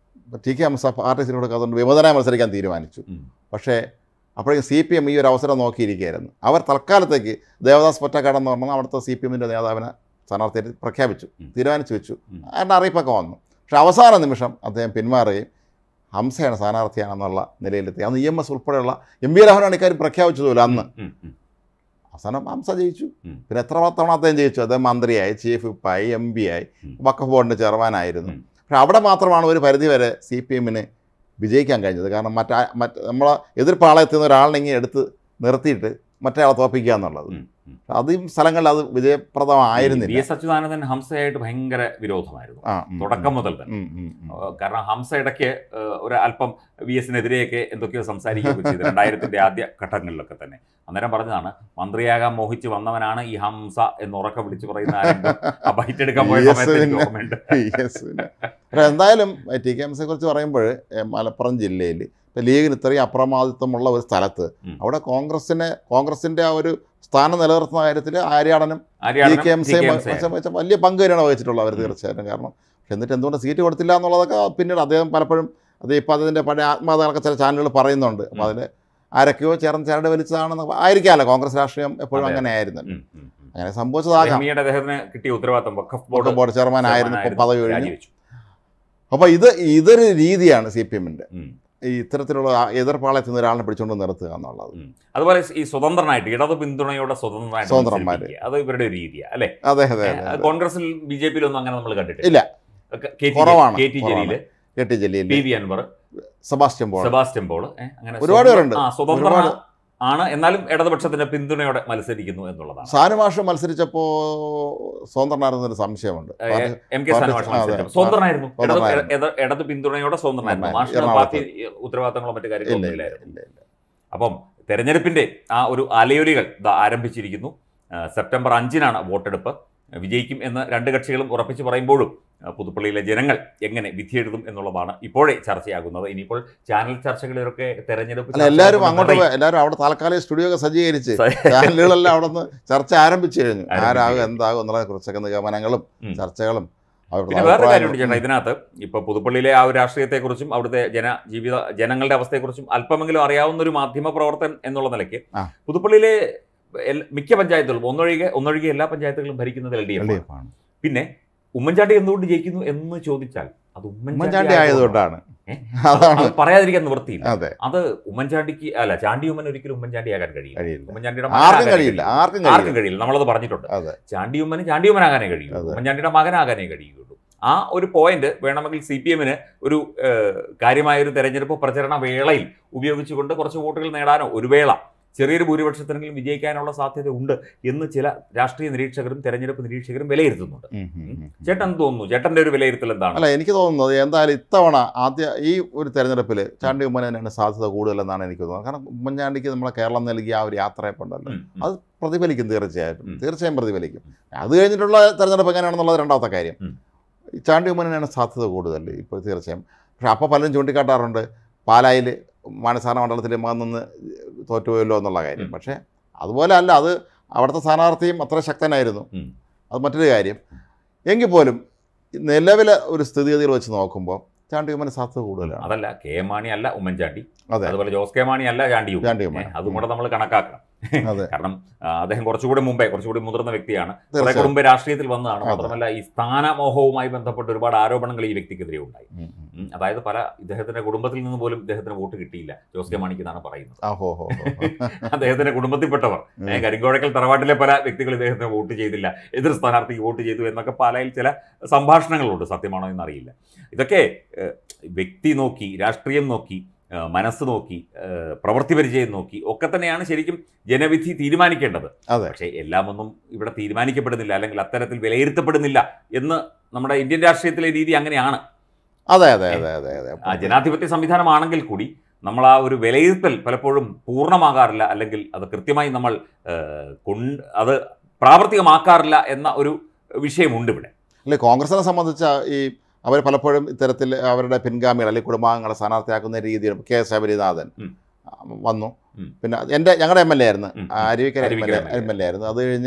T K Hamsa party seat കൊടുക്കാത്തതുകൊണ്ട് വിമതനായി മത്സരിക്കാൻ തീരുമാനിച്ചു ഉം. പക്ഷേ അപ്പോഴേക്കും സി പി എം ഈ ഒരു അവസരം നോക്കിയിരിക്കുകയായിരുന്നു അവർ തൽക്കാലത്തേക്ക് ദേവദാസ് പൊറ്റക്കാട് എന്ന് പറഞ്ഞാൽ അവിടുത്തെ സി പി എമ്മിൻ്റെ നേതാവിനെ സ്ഥാനാർത്ഥിയായിട്ട് പ്രഖ്യാപിച്ചു ഉം. തീരുമാനിച്ചു വെച്ചു ഉം. അതിൻ്റെ അറിയിപ്പൊക്കെ വന്നു പക്ഷേ അവസാന നിമിഷം അദ്ദേഹം പിന്മാറുകയും ഹംസയാണ് സ്ഥാനാർത്ഥിയാണെന്നുള്ള നിലയിലെത്തി അന്ന് ഇ എം എസ് ഉൾപ്പെടെയുള്ള എം വി രാഘവനാണ് ഇക്കാര്യം പ്രഖ്യാപിച്ചതുമില്ല അന്ന് ഉം, ഉം. അവസാനം ഹംസ ജയിച്ചു ഉം. പിന്നെ എത്ര തവണ അദ്ദേഹം ജയിച്ചു അദ്ദേഹം മന്ത്രിയായി ചീഫ് വിപ്പായി എം പി ആയി ഉം. വഖഫ് ബോർഡിൻ്റെ ചെയർമാനായിരുന്നു ഉം. പക്ഷെ അവിടെ മാത്രമാണ് ഒരു പരിധിവരെ സി പി എമ്മിന് വിജയിക്കാൻ കഴിഞ്ഞത് കാരണം മറ്റാ മറ്റ് നമ്മളെ എതിർപ്പാളയത്തിൽ നിന്ന് ഒരാളിനെ ഇങ്ങനെ എടുത്ത് നിർത്തിയിട്ട് മറ്റേയാളെ തോപ്പിക്കുക എന്നുള്ളത് ഉം, ഉം. അധികം സ്ഥലങ്ങളിൽ അത് വി വിജയപ്രദമായിരുന്നില്ല എസ് അച്യുതാനന്ദൻ ഹംസയായിട്ട് ഭയങ്കര വിരോധമായിരുന്നു ആ, ഉം, തുടക്കം മുതൽ തന്നെ ഉം, ഉം, ഉം. ഏഹ് കാരണം ഹംസ ഇടയ്ക്ക് ഏഹ് ഒരു അല്പം വി എസിനെതിരെയൊക്കെ എന്തൊക്കെയോ സംസാരിക്കുകയൊക്കെ ചെയ്തു രണ്ടായിരത്തിന്റെ ആദ്യ ഘട്ടങ്ങളിലൊക്കെ തന്നെ അന്നേരം പറഞ്ഞതാണ് മന്ത്രിയാകാൻ മോഹിച്ച് വന്നവനാണ് ഈ ഹംസ എന്ന് ഉറക്കം വിളിച്ച് പറയുന്ന ആരെങ്കിലും ആ ബൈറ്റ് എടുക്കാൻ പോയ Yes, സമയത്ത് എനിക്ക് പിന്നെ. ഓർമ്മയുണ്ട് Yes, പിന്നെ. പക്ഷേ എന്തായാലും ടി കെ എംസിനെ കുറിച്ച് പറയുമ്പോൾ മലപ്പുറം ജില്ലയിൽ ഇപ്പം ലീഗിന് ഇത്രയും അപ്രമാദിത്വമുള്ള ഒരു സ്ഥലത്ത് ഉം. അവിടെ കോൺഗ്രസിനെ കോൺഗ്രസിൻ്റെ ആ ഒരു സ്ഥാനം നിലനിർത്തുന്ന കാര്യത്തിൽ ആര്യാടനും ടി ആര്യാടനും കെ എംസയും ടി കെ എംസയും. വെച്ച വലിയ പങ്ക് തന്നെയാണ് വഹിച്ചിട്ടുള്ളത് അവർ ഉം. തീർച്ചയായിട്ടും കാരണം പക്ഷെ എന്നിട്ട് എന്തുകൊണ്ട് സീറ്റ് കൊടുത്തില്ല എന്നുള്ളതൊക്കെ പിന്നീട് അദ്ദേഹം പലപ്പോഴും അത് ഇപ്പം അതിൻ്റെ പഴയ ആത്മകഥകളൊക്കെ ചില ചാനലുകൾ പറയുന്നുണ്ട് അപ്പം ഉം. അതിൽ ആരൊക്കെയോ ചേർന്ന് ചരട് വലിച്ചതാണെന്ന് ആയിരിക്കാമല്ലോ കോൺഗ്രസ് രാഷ്ട്രീയം എപ്പോഴും അതെ. അങ്ങനെ ആയിരുന്നു ഉം, ഉം, ഉം. അങ്ങനെ സംഭവിച്ചതാകാം രമ്യയുടെ അദ്ദേഹത്തിന് കിട്ടിയ ഉത്തരവാദിത്തം Waqf board board board chairman ആയിരുന്നു ഇപ്പോൾ പദവി ഒഴിഞ്ഞു രാജിവെച്ചു അപ്പോൾ ഇത് ഇതൊരു രീതിയാണ് സി പി എമ്മിൻ്റെ ഉം. ഈ ഇത്തരത്തിലുള്ള ആ എതിർപ്പാളയത്തിൽ നിന്ന് ഒരാളിനെ പിടിച്ചുകൊണ്ട് നിർത്തുക എന്നുള്ളത് അതുപോലെ ഈ സ്വതന്ത്രനായിട്ട് ഇടത് പിന്തുണയോടെ സ്വതന്ത്രനായിട്ട് സ്വതന്ത്രന്മാര്. മത്സരിപ്പിക്കുക. അത് ഇവരുടെ ഒരു രീതിയാണ് അല്ലെ അതെ അതെ അതെ ഏഹ് കോൺഗ്രസിൽ ബി ജെ പിയിലൊന്നും അങ്ങനെ നമ്മൾ കണ്ടിട്ടില്ല ഇല്ല. കെ ടി കുറവാണ്, കെ ടി കുറവാണ്. Jaleel K T Jaleel P V Anvar Sebastian Paul Sebastian Paul ഏഹ് അങ്ങനെ ഒരുപാട് സ്വതന്ത്ര- പേരുണ്ട്. ആ സ്വതന്ത്ര ഒരുപാട്. ആണ് എന്നാലും ഇടതുപക്ഷത്തിന്റെ പിന്തുണയോടെ മത്സരിക്കുന്നു എന്നുള്ളതാണ് സാനുമാഷ് മത്സരിച്ചപ്പോൾ സ്വതന്ത്രനായിരുന്നൊരു സംശയമുണ്ട് ഏഹ് പാർട്ടി- എം കെ പാർട്ടി- സാനുമാഷ് ആ, അതെ. മത്സരിച്ചപ്പോൾ സ്വതന്ത്രനായിരുന്നു ഇടത് സ്വതന്ത്രനായിരുന്നു. ഇടത് ഇടത് പിന്തുണയോടെ സ്വതന്ത്രനായിരുന്നു സ്വതന്ത്രനായിരുന്നു. മാഷിന് എറണാകുളത്ത്. പാർട്ടി ഉത്തരവാദിത്തങ്ങളോ മറ്റു ഇല്ല കാര്യങ്ങളോ ഇല്ല ഇല്ലായിരുന്നു ഇല്ല ഇല്ല അപ്പം തെരഞ്ഞെടുപ്പിന്റെ ആ ഒരു അലയൊലികൾ ദാ ആരംഭിച്ചിരിക്കുന്നു ആ, സെപ്റ്റംബർ അഞ്ചിനാണ് വോട്ടെടുപ്പ് വിജയിക്കും എന്ന് രണ്ട് കക്ഷികളും ഉറപ്പിച്ച് പറയുമ്പോഴും ആ, പുതുപ്പള്ളിയിലെ ജനങ്ങൾ എങ്ങനെ വിധിയെഴുതും എന്നുള്ളതാണ് ഇപ്പോഴേ ചർച്ചയാകുന്നത് ഇനിയിപ്പോൾ ചാനൽ ചർച്ചകളിലൊക്കെ തെരഞ്ഞെടുപ്പ് അല്ല എല്ലാവരും ചർച്ചകൾ അങ്ങോട്ട് നിറയും. പോയി. എല്ലാവരും അവിടെ താൽക്കാലിക സ്റ്റുഡിയോ ഒക്കെ സജ്ജീകരിച്ച് സ- ചാനലുകളെല്ലാം അവിടെ നിന്ന് ചർച്ച ആരംഭിച്ചു കഴിഞ്ഞു ആരംഭിച്ചു ആരാകും കഴിഞ്ഞു. എന്താകും എന്നുള്ളതിനെ കുറിച്ചൊക്കെ നിഗമനങ്ങളും ഉം. ചർച്ചകളും അവരുടെ പിന്നെ വേറൊരു കാര്യമുണ്ട് ചേട്ടാ അഭിപ്രായങ്ങളും. ഇതിനകത്ത് ഇപ്പൊ പുതുപ്പള്ളിയിലെ ആ ഒരു രാഷ്ട്രീയത്തെക്കുറിച്ചും അവിടുത്തെ ജന ജീവിത ജനങ്ങളുടെ അവസ്ഥയെക്കുറിച്ചും അല്പമെങ്കിലും അറിയാവുന്ന ഒരു മാധ്യമ പ്രവർത്തകൻ എന്നുള്ള നിലയ്ക്ക് ആ. പുതുപ്പള്ളിയിലെ എൽ- മിക്ക പഞ്ചായത്തുകളും ഒന്നൊഴികെ ഒന്നൊഴികെ എല്ലാ പഞ്ചായത്തുകളും ഭരിക്കുന്നത് എൽ ഡി എഫ് LDF ആണ്. പിന്നെ ഉമ്മൻചാണ്ടി എന്തുകൊണ്ട് ജയിക്കുന്നു എന്ന് ചോദിച്ചാൽ അത് ഉമ്മൻചാണ്ടി ആയതുകൊണ്ടാണ് ഏ? അതാണ് അത് പറയാതിരിക്കാൻ നിവൃത്തിയില്ല അതെ അത് ഉമ്മൻചാണ്ടിക്ക് അല്ല ചാണ്ടി ഉമ്മൻ ഒരിക്കലും ഉമ്മൻചാണ്ടി ആകാൻ കഴിയില്ല കഴിയില്ല ഉമ്മൻചാണ്ടിയുടെ ആർക്കും മകനാകാനേ കഴിയില്ല ആർക്കും ആർക്കും കഴിയില്ല കഴിയില്ല നമ്മളത് പറഞ്ഞിട്ടുണ്ട് അതെ ചാണ്ടി ഉമ്മന് ചാണ്ടി ഉമ്മനാകാനേ കഴിയൂ അതെ. ഉമ്മൻചാണ്ടിയുടെ മകനാകാനേ കഴിയുള്ളൂ ആ ഒരു പോയിന്റ് വേണമെങ്കിൽ സി പി എമ്മിന് ഒരു ഏഹ്, കാര്യമായ ഒരു തെരഞ്ഞെടുപ്പ് പ്രചരണ വേളയിൽ ഉപയോഗിച്ചുകൊണ്ട് കുറച്ച് വോട്ടുകൾ നേടാനോ ഒരു വേള ചെറിയൊരു ഭൂരിപക്ഷത്തിനെങ്കിലും വിജയിക്കാനുള്ള സാധ്യത ഉണ്ട് എന്ന് ചില രാഷ്ട്രീയ നിരീക്ഷകരും തെരഞ്ഞെടുപ്പ് നിരീക്ഷകരും വിലയിരുത്തുന്നുന്നുണ്ട് ഉം, ഉം, ഉം. ചേട്ടൻ എന്ത് തോന്നുന്നു ചേട്ടന്റെ ഒരു വിലയിരുത്തൽ എന്താണ് അല്ല എനിക്ക് തോന്നുന്നത് എന്തായാലും ഇത്തവണ ആദ്യ ഈ ഒരു തെരഞ്ഞെടുപ്പിൽ ചാണ്ടി ഉമ്മൻ തന്നെയാണ് സാധ്യത കൂടുതലെന്നാണ് എനിക്ക് തോന്നുന്നത് കാരണം ഉമ്മൻചാണ്ടിക്ക് നമ്മളെ കേരളം നൽകിയ ആ ഒരു യാത്രയൊക്കെ ഉണ്ടല്ലോ ഉം, ഉം. അത് പ്രതിഫലിക്കും തീർച്ചയായിട്ടും ഉം. തീർച്ചയായും പ്രതിഫലിക്കും അത് കഴിഞ്ഞിട്ടുള്ള തെരഞ്ഞെടുപ്പ് എങ്ങനെയാണെന്നുള്ളത് രണ്ടാമത്തെ കാര്യം ഉം. ഈ ചാണ്ടി ഉമ്മനാണ് സാധ്യത കൂടുതൽ ഇപ്പോൾ തീർച്ചയായും പക്ഷെ അപ്പോൾ പലരും ചൂണ്ടിക്കാട്ടാറുണ്ട് പാലായിൽ മാനസാന മണ്ഡലത്തിൽ മകൻ നിന്ന് തോറ്റുപോയല്ലോ എന്നുള്ള കാര്യം ഉം. പക്ഷേ അതുപോലെ അല്ല അത് അവിടുത്തെ സ്ഥാനാർത്ഥിയും അത്ര ശക്തനായിരുന്നു ഉം. അത് മറ്റൊരു കാര്യം എങ്കിൽ പോലും നിലവിലെ ഒരു സ്ഥിതിഗതികൾ വെച്ച് നോക്കുമ്പോൾ ചാണ്ടി ഉമ്മന് സാധ്യത കൂടുതലാണ് അതല്ല കെ എം മാണി അല്ല ഉമ്മൻചാണ്ടി അതെ അതുപോലെ ജോസ് കെ മാണി അല്ല ചാണ്ടി ഉമ്മൻ. ചാണ്ടി ഏ, ഉമ്മൻ അതും കൂടെ നമ്മൾ കണക്കാക്കണം അതെ കാരണം ആ, അദ്ദേഹം കുറച്ചുകൂടി മുമ്പേ കുറച്ചുകൂടി മുതിർന്ന വ്യക്തിയാണ് കുറെ തീർച്ചയായും മുമ്പേ രാഷ്ട്രീയത്തിൽ വന്നതാണ് അതെ. മാത്രമല്ല ഈ സ്ഥാനമോഹവുമായി ബന്ധപ്പെട്ട് ഒരുപാട് ആരോപണങ്ങൾ ഈ വ്യക്തിക്കെതിരെ ഉണ്ടായി ഉം, ഉം. ഉം, അതായത് പല ഇദ്ദേഹത്തിന്റെ കുടുംബത്തിൽ നിന്ന് പോലും ഇദ്ദേഹത്തിന് വോട്ട് കിട്ടിയില്ല ജോസ് കെ മാണിക്ക് എന്നാണ് പറയുന്നത് ആ ഹോ ഹോ ഹോ. അദ്ദേഹത്തിന്റെ കുടുംബത്തിൽപ്പെട്ടവർ ഉം. ഏ, കരിങ്കോഴക്കൽ തറവാട്ടിലെ പല വ്യക്തികൾ ഇദ്ദേഹത്തിന് വോട്ട് ചെയ്തില്ല എതിർ സ്ഥാനാർത്ഥിക്ക് വോട്ട് ചെയ്തു എന്നൊക്കെ പാലയിൽ ചില സംഭാഷണങ്ങളുണ്ട് സത്യമാണോ എന്നറിയില്ല ഇതൊക്കെ ഏ, വ്യക്തി നോക്കി രാഷ്ട്രീയം നോക്കി ഏ, മനസ്സ് നോക്കി ഏ, പ്രവൃത്തി പരിചയം നോക്കി ഒക്കെ തന്നെയാണ് ശരിക്കും ജനവിധി തീരുമാനിക്കേണ്ടത് അതെ പക്ഷേ എല്ലാമൊന്നും ഇവിടെ തീരുമാനിക്കപ്പെടുന്നില്ല അല്ലെങ്കിൽ അത്തരത്തിൽ വിലയിരുത്തപ്പെടുന്നില്ല എന്ന് നമ്മുടെ ഇന്ത്യൻ രാഷ്ട്രീയത്തിലെ രീതി അങ്ങനെയാണ് അതെ അതെ അതെ അതെ അതെ ആ ജനാധിപത്യ സംവിധാനമാണെങ്കിൽ കൂടി നമ്മൾ ആ ഒരു വിലയിരുത്തൽ പലപ്പോഴും പൂർണ്ണമാകാറില്ല അല്ലെങ്കിൽ അത് കൃത്യമായി നമ്മൾ ഏഹ്, കൊണ്ട് അത് പ്രാവർത്തികമാക്കാറില്ല എന്ന ഒരു വിഷയമുണ്ട് ഇവിടെ അല്ലെ കോൺഗ്രസിനെ സംബന്ധിച്ച് ഈ അവർ പലപ്പോഴും ഇത്തരത്തിൽ അവരുടെ പിൻഗാമികൾ അല്ലെങ്കിൽ കുടുംബാംഗങ്ങളെ സ്ഥാനാർത്ഥിയാക്കുന്ന രീതിയാണ് കെ ശബരിനാഥൻ ഉം. വന്നു ഉം. പിന്നെ എൻ്റെ ഞങ്ങളുടെ എം എൽ എ ആയിരുന്നു ഉം. Aruvikkara M L Aruvikkara A M L A ആയിരുന്നു അത് കഴിഞ്ഞ്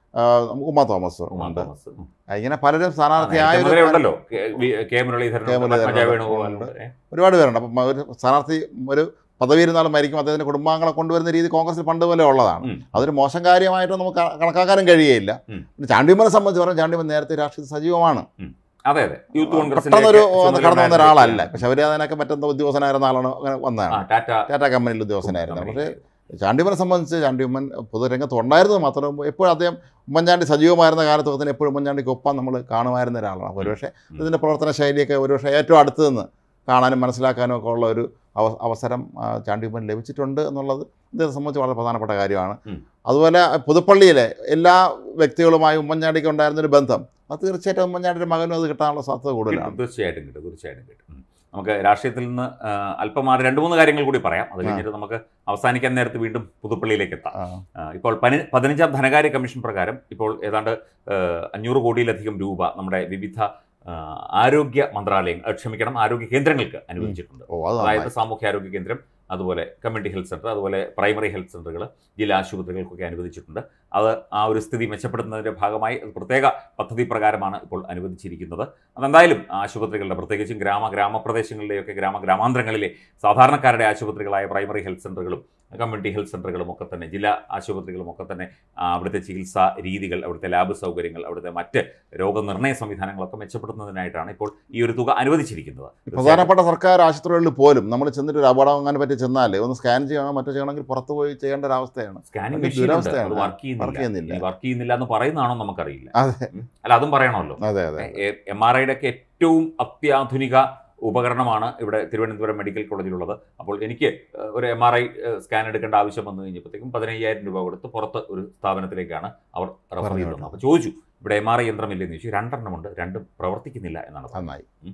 ആ, ഉമ്മ തോമസ് ഉമാ ഉണ്ട് തോമസ്. ഉം. ഇങ്ങനെ പലരും ആ, സ്ഥാനാർത്ഥിയായ നേരത്തെ ഒരു മുതലേ ഉണ്ടല്ലോ കെ വി- കെ മുരളീധരൻ കെ മുരളീധരൻ പത്മജ ഉണ്ട്. വേണുഗോപാലുണ്ട്. ഏ, ഒരുപാട് പേരുണ്ട് അപ്പം ഒരു സ്ഥാനാർത്ഥി ഒരു പദവി ഇരുന്നാലും മരിക്കും അദ്ദേഹത്തിന്റെ കുടുംബാംഗങ്ങളെ കൊണ്ടുവരുന്ന രീതി കോൺഗ്രസിൽ പണ്ട് പോലെ ഉള്ളതാണ് ഉം. അതൊരു മോശം കാര്യമായിട്ട് നമുക്ക് ക- കണക്കാക്കാനും കഴിയുകയില്ല ഉം. പിന്നെ ചാണ്ടിമനെ സംബന്ധിച്ച് പറഞ്ഞാൽ ചാണ്ടിമൻ നേരത്തെ രാഷ്ട്രീയ സജീവമാണ് അതെ അതെ യൂത്ത് കോൺഗ്രസിന്റെ പെട്ടെന്നൊരു ഒക്കെ ചുമതല കടന്നു വന്ന ഉണ്ടായിരുന്ന ഒരാളല്ല വ്യക്തിയാണ്. പക്ഷെ അവർ അതിനൊക്കെ മറ്റെന്തോ ഉദ്യോഗസ്ഥനായിരുന്ന ആളാണ് അങ്ങനെ ആ, വന്നതാണ് ടാറ്റ ടാറ്റ കമ്പനിയിൽ ഉദ്യോഗസ്ഥനായിരുന്നു പക്ഷേ കമ്പനിയിൽ. ചാണ്ടിമനെ സംബന്ധിച്ച് ചാണ്ടിയമ്മൻ പൊതുരംഗത്ത് ഉണ്ടായിരുന്നത് മാത്രം എപ്പോഴും അദ്ദേഹം ഉമ്മൻചാണ്ടി സജീവമായിരുന്ന കാലത്ത് തന്നെ എപ്പോഴും ഉമ്മൻചാണ്ടിക്ക് ഒപ്പം നമ്മൾ കാണുമായിരുന്ന ഒരാളാണ് അപ്പോൾ ഒരുപക്ഷെ ഉം. ഇതിൻ്റെ പ്രവർത്തന ശൈലിയൊക്കെ ഒരുപക്ഷെ ഏറ്റവും അടുത്ത് നിന്ന് കാണാനും മനസ്സിലാക്കാനും ഒക്കെ ഉള്ള ഒരു അവ- അവസരം ആ, ചാണ്ടിയമ്മൻ ലഭിച്ചിട്ടുണ്ട് എന്നുള്ളത് ഇദ്ദേഹത്തെ സംബന്ധിച്ച് വളരെ പ്രധാനപ്പെട്ട കാര്യമാണ് ഉം. അതുപോലെ പുതുപ്പള്ളിയിലെ എല്ലാ വ്യക്തികളുമായും ഉമ്മൻചാണ്ടിക്ക് ഉണ്ടായിരുന്നൊരു ബന്ധം അത് തീർച്ചയായിട്ടും ഉമ്മൻചാണ്ടിയുടെ മകനും അത് കിട്ടാനുള്ള സാധ്യത കൂടുതലാണ് കിട്ടും, തീർച്ചയായിട്ടും കിട്ടും തീർച്ചയായിട്ടും കിട്ടും ഉം. നമുക്ക് രാഷ്ട്രീയത്തിൽ നിന്ന് ആ, അല്പം മാറി രണ്ട് മൂന്ന് കാര്യങ്ങൾ കൂടി പറയാം അത് കഴിഞ്ഞിട്ട് നമുക്ക് അവസാനിക്കാൻ നേരത്ത് വീണ്ടും പുതുപ്പള്ളിയിലേക്ക് എത്താം ആ, ആ, ഇപ്പോൾ പനി പതിനഞ്ചാം ധനകാര്യ കമ്മീഷൻ പ്രകാരം ഇപ്പോൾ ഏതാണ്ട് ആ, അഞ്ഞൂറ് കോടിയിലധികം രൂപ നമ്മുടെ വിവിധ ആ, ആരോഗ്യ മന്ത്രാലയങ്ങൾ ക്ഷമിക്കണം ആരോഗ്യ കേന്ദ്രങ്ങൾക്ക് അനുവദിച്ചിട്ടുണ്ട് ഓ അത് അതായത് നന്നായി. സാമൂഹ്യാരോഗ്യ കേന്ദ്രം അതുപോലെ കമ്മ്യൂണിറ്റി ഹെൽത്ത് സെൻറ്റർ അതുപോലെ പ്രൈമറി ഹെൽത്ത് സെൻ്ററുകൾ ജില്ലാ ആശുപത്രികൾക്കൊക്കെ അനുവദിച്ചിട്ടുണ്ട് അത് ആ ഒരു സ്ഥിതി മെച്ചപ്പെടുത്തുന്നതിൻ്റെ ഭാഗമായി അത് പ്രത്യേക പദ്ധതി പ്രകാരമാണ് ഇപ്പോൾ അനുവദിച്ചിരിക്കുന്നത് അതെന്തായാലും ആശുപത്രികളുടെ പ്രത്യേകിച്ചും ഗ്രാമ ഗ്രാമപ്രദേശങ്ങളിലെയൊക്കെ ഗ്രാമ ഗ്രാമാന്തരങ്ങളിലെ സാധാരണക്കാരുടെ ആശുപത്രികളായ പ്രൈമറി ഹെൽത്ത് സെൻ്ററുകളും കമ്മ്യൂണിറ്റി ഹെൽത്ത് സെൻ്ററുകളും ഒക്കെ തന്നെ ജില്ലാ ആശുപത്രികളും ഒക്കെ തന്നെ ആ, അവിടുത്തെ ചികിത്സാ രീതികൾ അവിടുത്തെ ലാബ് സൗകര്യങ്ങൾ അവിടുത്തെ മറ്റ് രോഗനിർണയ സംവിധാനങ്ങളൊക്കെ മെച്ചപ്പെടുത്തുന്നതിനായിട്ടാണ് ഇപ്പോൾ ഈ ഒരു തുക അനുവദിച്ചിരിക്കുന്നത് പ്രധാനപ്പെട്ട സർക്കാർ ആശുപത്രികളിൽ പോലും നമ്മൾ ചെന്നിട്ട് ഒരു അപകടം അങ്ങനെ പറ്റി ചെന്നാൽ ഒന്ന് സ്കാൻ ചെയ്യണം മറ്റോ ചെയ്യണമെങ്കിൽ പുറത്ത് പോയി ചെയ്യേണ്ട ഒരു അവസ്ഥയാണ് സ്കാനിങ് അത് മെഷീൻ ഉണ്ട് ദുരവസ്ഥയാണ്. അത് വർക്ക് വർക്ക് ചെയ്യുന്നില്ല ചെയ്യുന്നില്ല. ഇനി വർക്ക് ചെയ്യുന്നില്ല എന്ന് പറയുന്നതാണോ നമുക്കറിയില്ല അതെ ഉം. അല്ല അതും പറയണമല്ലോ അതെ അതെ എം ആർ ഐയുടെ ഒക്കെ ഏറ്റവും അത്യാധുനിക ഉപകരണമാണ് ഇവിടെ തിരുവനന്തപുരം മെഡിക്കൽ കോളേജിലുള്ളത് അപ്പോൾ എനിക്ക് ഏഹ്, ഒരു എം ആർ ഐ സ്കാൻ എടുക്കേണ്ട ആവശ്യം വന്നു കഴിഞ്ഞപ്പോഴത്തേക്കും പതിനയ്യായിരം രൂപ കൊടുത്ത് പുറത്ത് ഒരു സ്ഥാപനത്തിലേക്കാണ് അവർ റെഫർ പറഞ്ഞു ചെയ്തത് അപ്പോൾ ചോദിച്ചു ഇവിടെ എം ആർ ഐ യന്ത്രമില്ലെന്ന് ചോദിച്ചു രണ്ടെണ്ണമുണ്ട് രണ്ടും പ്രവർത്തിക്കുന്നില്ല എന്നാണ് പറഞ്ഞത്. നന്നായി ഉം.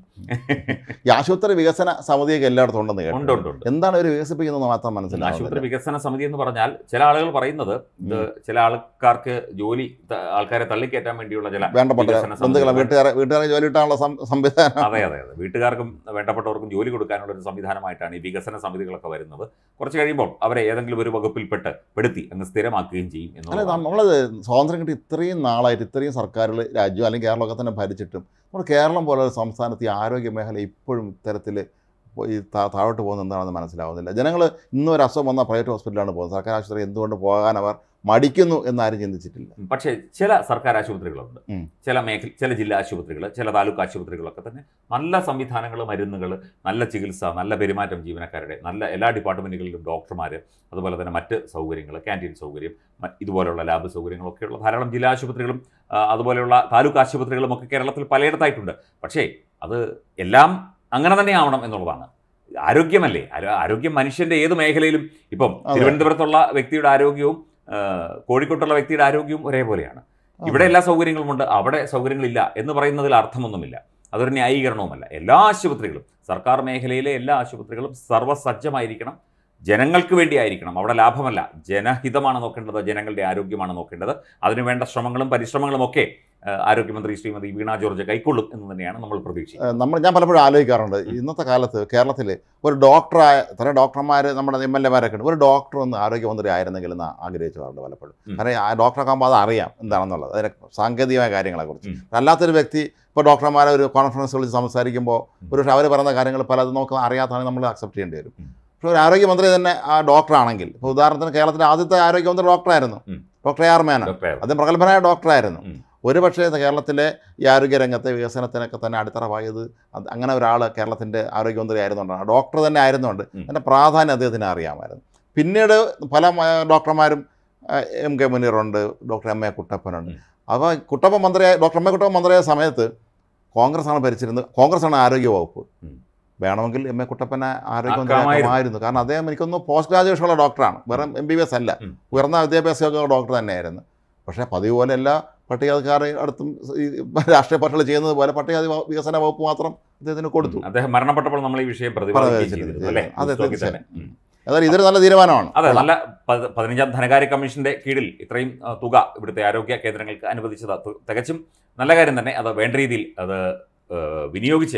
ഈ ആശുപത്രി വികസന സമിതിയൊക്കെ എല്ലായിടത്തും ഉണ്ടെന്ന് ഉണ്ട് കേട്ടു ഉണ്ട് ഉണ്ട് എന്താണ് അവർ വികസിപ്പിക്കുന്നത് മാത്രം ആശുപത്രി മനസ്സിലാവുന്നില്ല വികസന സമിതി എന്ന് പറഞ്ഞാൽ ചില ആളുകൾ പറയുന്നത് ഇത് ചില ആൾക്കാർക്ക് ജോലി ത- ആൾക്കാരെ തള്ളിക്കയറ്റാൻ വേണ്ടിയുള്ള ചില വേണ്ടപ്പെട്ട വികസന ബന്ധുക്കളെ സമിതികൾ. വീട്ടുകാരെ വീട്ടുകാരെ ജോലി കിട്ടാനുള്ള സം- സംവിധാനം അതെ അതെ അതെ വീട്ടുകാർക്കും വേണ്ടപ്പെട്ടവർക്കും ജോലി കൊടുക്കാനുള്ള ഒരു സംവിധാനമായിട്ടാണ് ഈ വികസന സമിതികളൊക്കെ വരുന്നത് കുറച്ച് കഴിയുമ്പോൾ അവരെ ഏതെങ്കിലും ഒരു വകുപ്പിൽപ്പെട്ട് പെടുത്തി അങ്ങ് സ്ഥിരമാക്കുകയും ചെയ്യും അല്ല എന്നുള്ളതാണ് നമ്മൾ സ്വാതന്ത്ര്യം കിട്ടി ഇത്രയും നാളായിട്ട് ഇത്രയും സർക്കാരുകൾ രാജ്യം അല്ലെങ്കിൽ കേരളമൊക്കെ തന്നെ ഭരിച്ചിട്ടും നമ്മുടെ കേരളം പോലെ ഒരു സംസ്ഥാനത്ത് ഈ ആരോഗ്യ മേഖല ഇപ്പോഴും ഇത്തരത്തിൽ ഈ താ- താഴോട്ട് പോകുന്നത് എന്താണെന്ന് മനസ്സിലാവുന്നില്ല ജനങ്ങൾ ഇന്നും ഒരു അസുഖം വന്ന പ്രൈവറ്റ് ഹോസ്പിറ്റലാണ് പോകുന്നത് സർക്കാർ ആശുപത്രി എന്തുകൊണ്ട് പോകാൻ അവർ മടിക്കുന്നു എന്നാരും ചിന്തിച്ചിട്ടില്ല പക്ഷേ ചില സർക്കാർ ആശുപത്രികളുണ്ട് ഉം. ചില മേഖല ചില ജില്ലാ ആശുപത്രികൾ ചില താലൂക്ക് ആശുപത്രികളൊക്കെ തന്നെ നല്ല സംവിധാനങ്ങൾ മരുന്നുകൾ നല്ല ചികിത്സ നല്ല പെരുമാറ്റം ജീവനക്കാരുടെ നല്ല എല്ലാ ഡിപ്പാർട്ട്മെൻറ്റുകളിലും ഡോക്ടർമാർ അതുപോലെ തന്നെ മറ്റ് സൗകര്യങ്ങൾ ക്യാൻറ്റീൻ സൗകര്യം മ- ഇതുപോലുള്ള ലാബ് സൗകര്യങ്ങളൊക്കെയുള്ള ധാരാളം ജില്ലാ ആശുപത്രികളും ആ, അതുപോലെയുള്ള താലൂക്ക് ആശുപത്രികളും ഒക്കെ കേരളത്തിൽ പലയിടത്തായിട്ടുണ്ട് പക്ഷേ അത് എല്ലാം അങ്ങനെ തന്നെ ആവണം എന്നുള്ളതാണ് ആരോഗ്യമല്ലേ ആരോ- ആരോഗ്യം മനുഷ്യന്റെ ഏത് മേഖലയിലും ഇപ്പം അതെ. തിരുവനന്തപുരത്തുള്ള വ്യക്തിയുടെ ആരോഗ്യവും ആ, കോഴിക്കോട്ടുള്ള വ്യക്തിയുടെ ആരോഗ്യവും ഒരേപോലെയാണ് ഇവിടെ എല്ലാ സൗകര്യങ്ങളുമുണ്ട് അവിടെ സൗകര്യങ്ങളില്ല എന്ന് പറയുന്നതിൽ അർത്ഥമൊന്നുമില്ല അതൊരു ന്യായീകരണവുമല്ല എല്ലാ ആശുപത്രികളും സർക്കാർ മേഖലയിലെ എല്ലാ ആശുപത്രികളും സർവ്വസജ്ജമായിരിക്കണം ജനങ്ങൾക്ക് വേണ്ടിയായിരിക്കണം അവിടെ ലാഭമല്ല ജനഹിതമാണ് നോക്കേണ്ടത് ജനങ്ങളുടെ ആരോഗ്യമാണ് നോക്കേണ്ടത് അതിനുവേണ്ട ശ്രമങ്ങളും പരിശ്രമങ്ങളും ഒക്കെ ആ, ആരോഗ്യമന്ത്രി ശ്രീമതി വീണ ജോർജ് കൈക്കൊള്ളും എന്ന് തന്നെയാണ് നമ്മൾ പ്രതീക്ഷിക്കുന്നത് ഏഹ് നമ്മൾ ഞാൻ പലപ്പോഴും ആലോചിക്കാറുണ്ട് ഇന്നത്തെ കാലത്ത് കേരളത്തിൽ ഒരു ഡോക്ടറായ ഇത്ര ഡോക്ടർമാർ നമ്മുടെ എം എൽ എമാരൊക്കെ ഉണ്ട് ഒരു ഡോക്ടർ ഒന്ന് ആരോഗ്യമന്ത്രി ആയിരുന്നെങ്കിൽ എന്ന് ആഗ്രഹിച്ചിട്ടുണ്ട് പലപ്പോഴും ഉം. കാരണം ആ ഡോക്ടറൊക്കെ ആകുമ്പോൾ അത് അറിയാം എന്താണെന്നുള്ളത് അതിനെ സാങ്കേതികമായ കാര്യങ്ങളെക്കുറിച്ച് ഉം. അല്ലാത്തൊരു വ്യക്തി ഇപ്പോൾ ഡോക്ടർമാരെ ഒരു കോൺഫറൻസ് വിളിച്ച് സംസാരിക്കുമ്പോൾ ഒരു അവർ പറയുന്ന കാര്യങ്ങൾ പലതും നമുക്ക് അറിയാത്തതാണ് നമ്മൾ അക്സെപ്റ്റ് ചെയ്യേണ്ടി വരും ഉം. പക്ഷേ ഒരു ആരോഗ്യമന്ത്രി തന്നെ ആ ഡോക്ടറാണെങ്കിൽ ഇപ്പോൾ ഉദാഹരണത്തിന് കേരളത്തിലെ ആദ്യത്തെ ആരോഗ്യമന്ത്രി ഡോക്ടറായിരുന്നു ഉം. ഡോക്ടർ ആർ മേനൻ ഡോക്ടർ അദ്ദേഹം പ്രഗത്ഭനായ ഡോക്ടറായിരുന്നു ഉം. ഒരു പക്ഷേ കേരളത്തിലെ ഈ ആരോഗ്യരംഗത്തെ വികസനത്തിനൊക്കെ തന്നെ അടിത്തറ പായത് അത് അങ്ങനെ ഒരാൾ കേരളത്തിൻ്റെ ആരോഗ്യമന്ത്രി ആയിരുന്നുകൊണ്ടാണ് ഡോക്ടർ തന്നെ ആയിരുന്നുകൊണ്ട് ഉം. അതിൻ്റെ പ്രാധാന്യം അദ്ദേഹത്തിന് അറിയാമായിരുന്നു പിന്നീട് പല മ- ഡോക്ടർമാരും ആ, എം കെ മുനീറുണ്ട് ഡോക്ടർ എം എ കുട്ടപ്പനുണ്ട് ഉം. അപ്പോൾ കുട്ടപ്പൻ മന്ത്രിയായ ഡോക്ടർ എം എ കുട്ടപ്പൻ മന്ത്രിയായ സമയത്ത് കോൺഗ്രസ് ആണ് ഭരിച്ചിരുന്നത് കോൺഗ്രസ് ആണ് ആരോഗ്യ വകുപ്പ് ഉം. വേണമെങ്കിൽ എം എ കുട്ടപ്പനെ ആക്കാമായിരുന്നു. ആരോഗ്യമന്ത്രിയായിരുന്നു കാരണം അദ്ദേഹം എനിക്കൊന്ന് പോസ്റ്റ് ഗ്രാജുവേഷൻ ഉള്ള ഡോക്ടറാണ് വെറും എം ബി ബി എസ് അല്ല ഉം. ഉയർന്ന വിദ്യാഭ്യാസ ഡോക്ടർ തന്നെയായിരുന്നു പക്ഷേ പതിവ് പോലെ എല്ലാ പട്ടികജാതിക്കാരുടെ അടുത്തും ഈ രാഷ്ട്രീയ പാർട്ടികൾ ചെയ്യുന്നത് പോലെ പട്ടികജാതി വ- വികസന വകുപ്പ് മാത്രം അദ്ദേഹത്തിന് കൊടുത്തു അദ്ദേഹം മരണപ്പെട്ടപ്പോൾ നമ്മൾ ഈ വിഷയം പ്രതിപാദിക്കുകയും പ്രതിപാദിച്ചിരുന്നു. ചെയ്തിരുന്നു അല്ലേ അതെ, പുസ്തകത്തിൽ തന്നെ തീർച്ചയായും. ഉം. അതായത് ഇതൊരു നല്ല തീരുമാനമാണ് അതെ നല്ല പത് പതിനഞ്ചാം ധനകാര്യ കമ്മീഷന്റെ കീഴിൽ ഇത്രയും ആ, തുക ഇവിടുത്തെ ആരോഗ്യ കേന്ദ്രങ്ങൾക്ക് അനുവദിച്ചത് തു- തികച്ചും നല്ല കാര്യം തന്നെ അത് വേണ്ട രീതിയിൽ അത് ആ, വിനിയോഗിച്ച്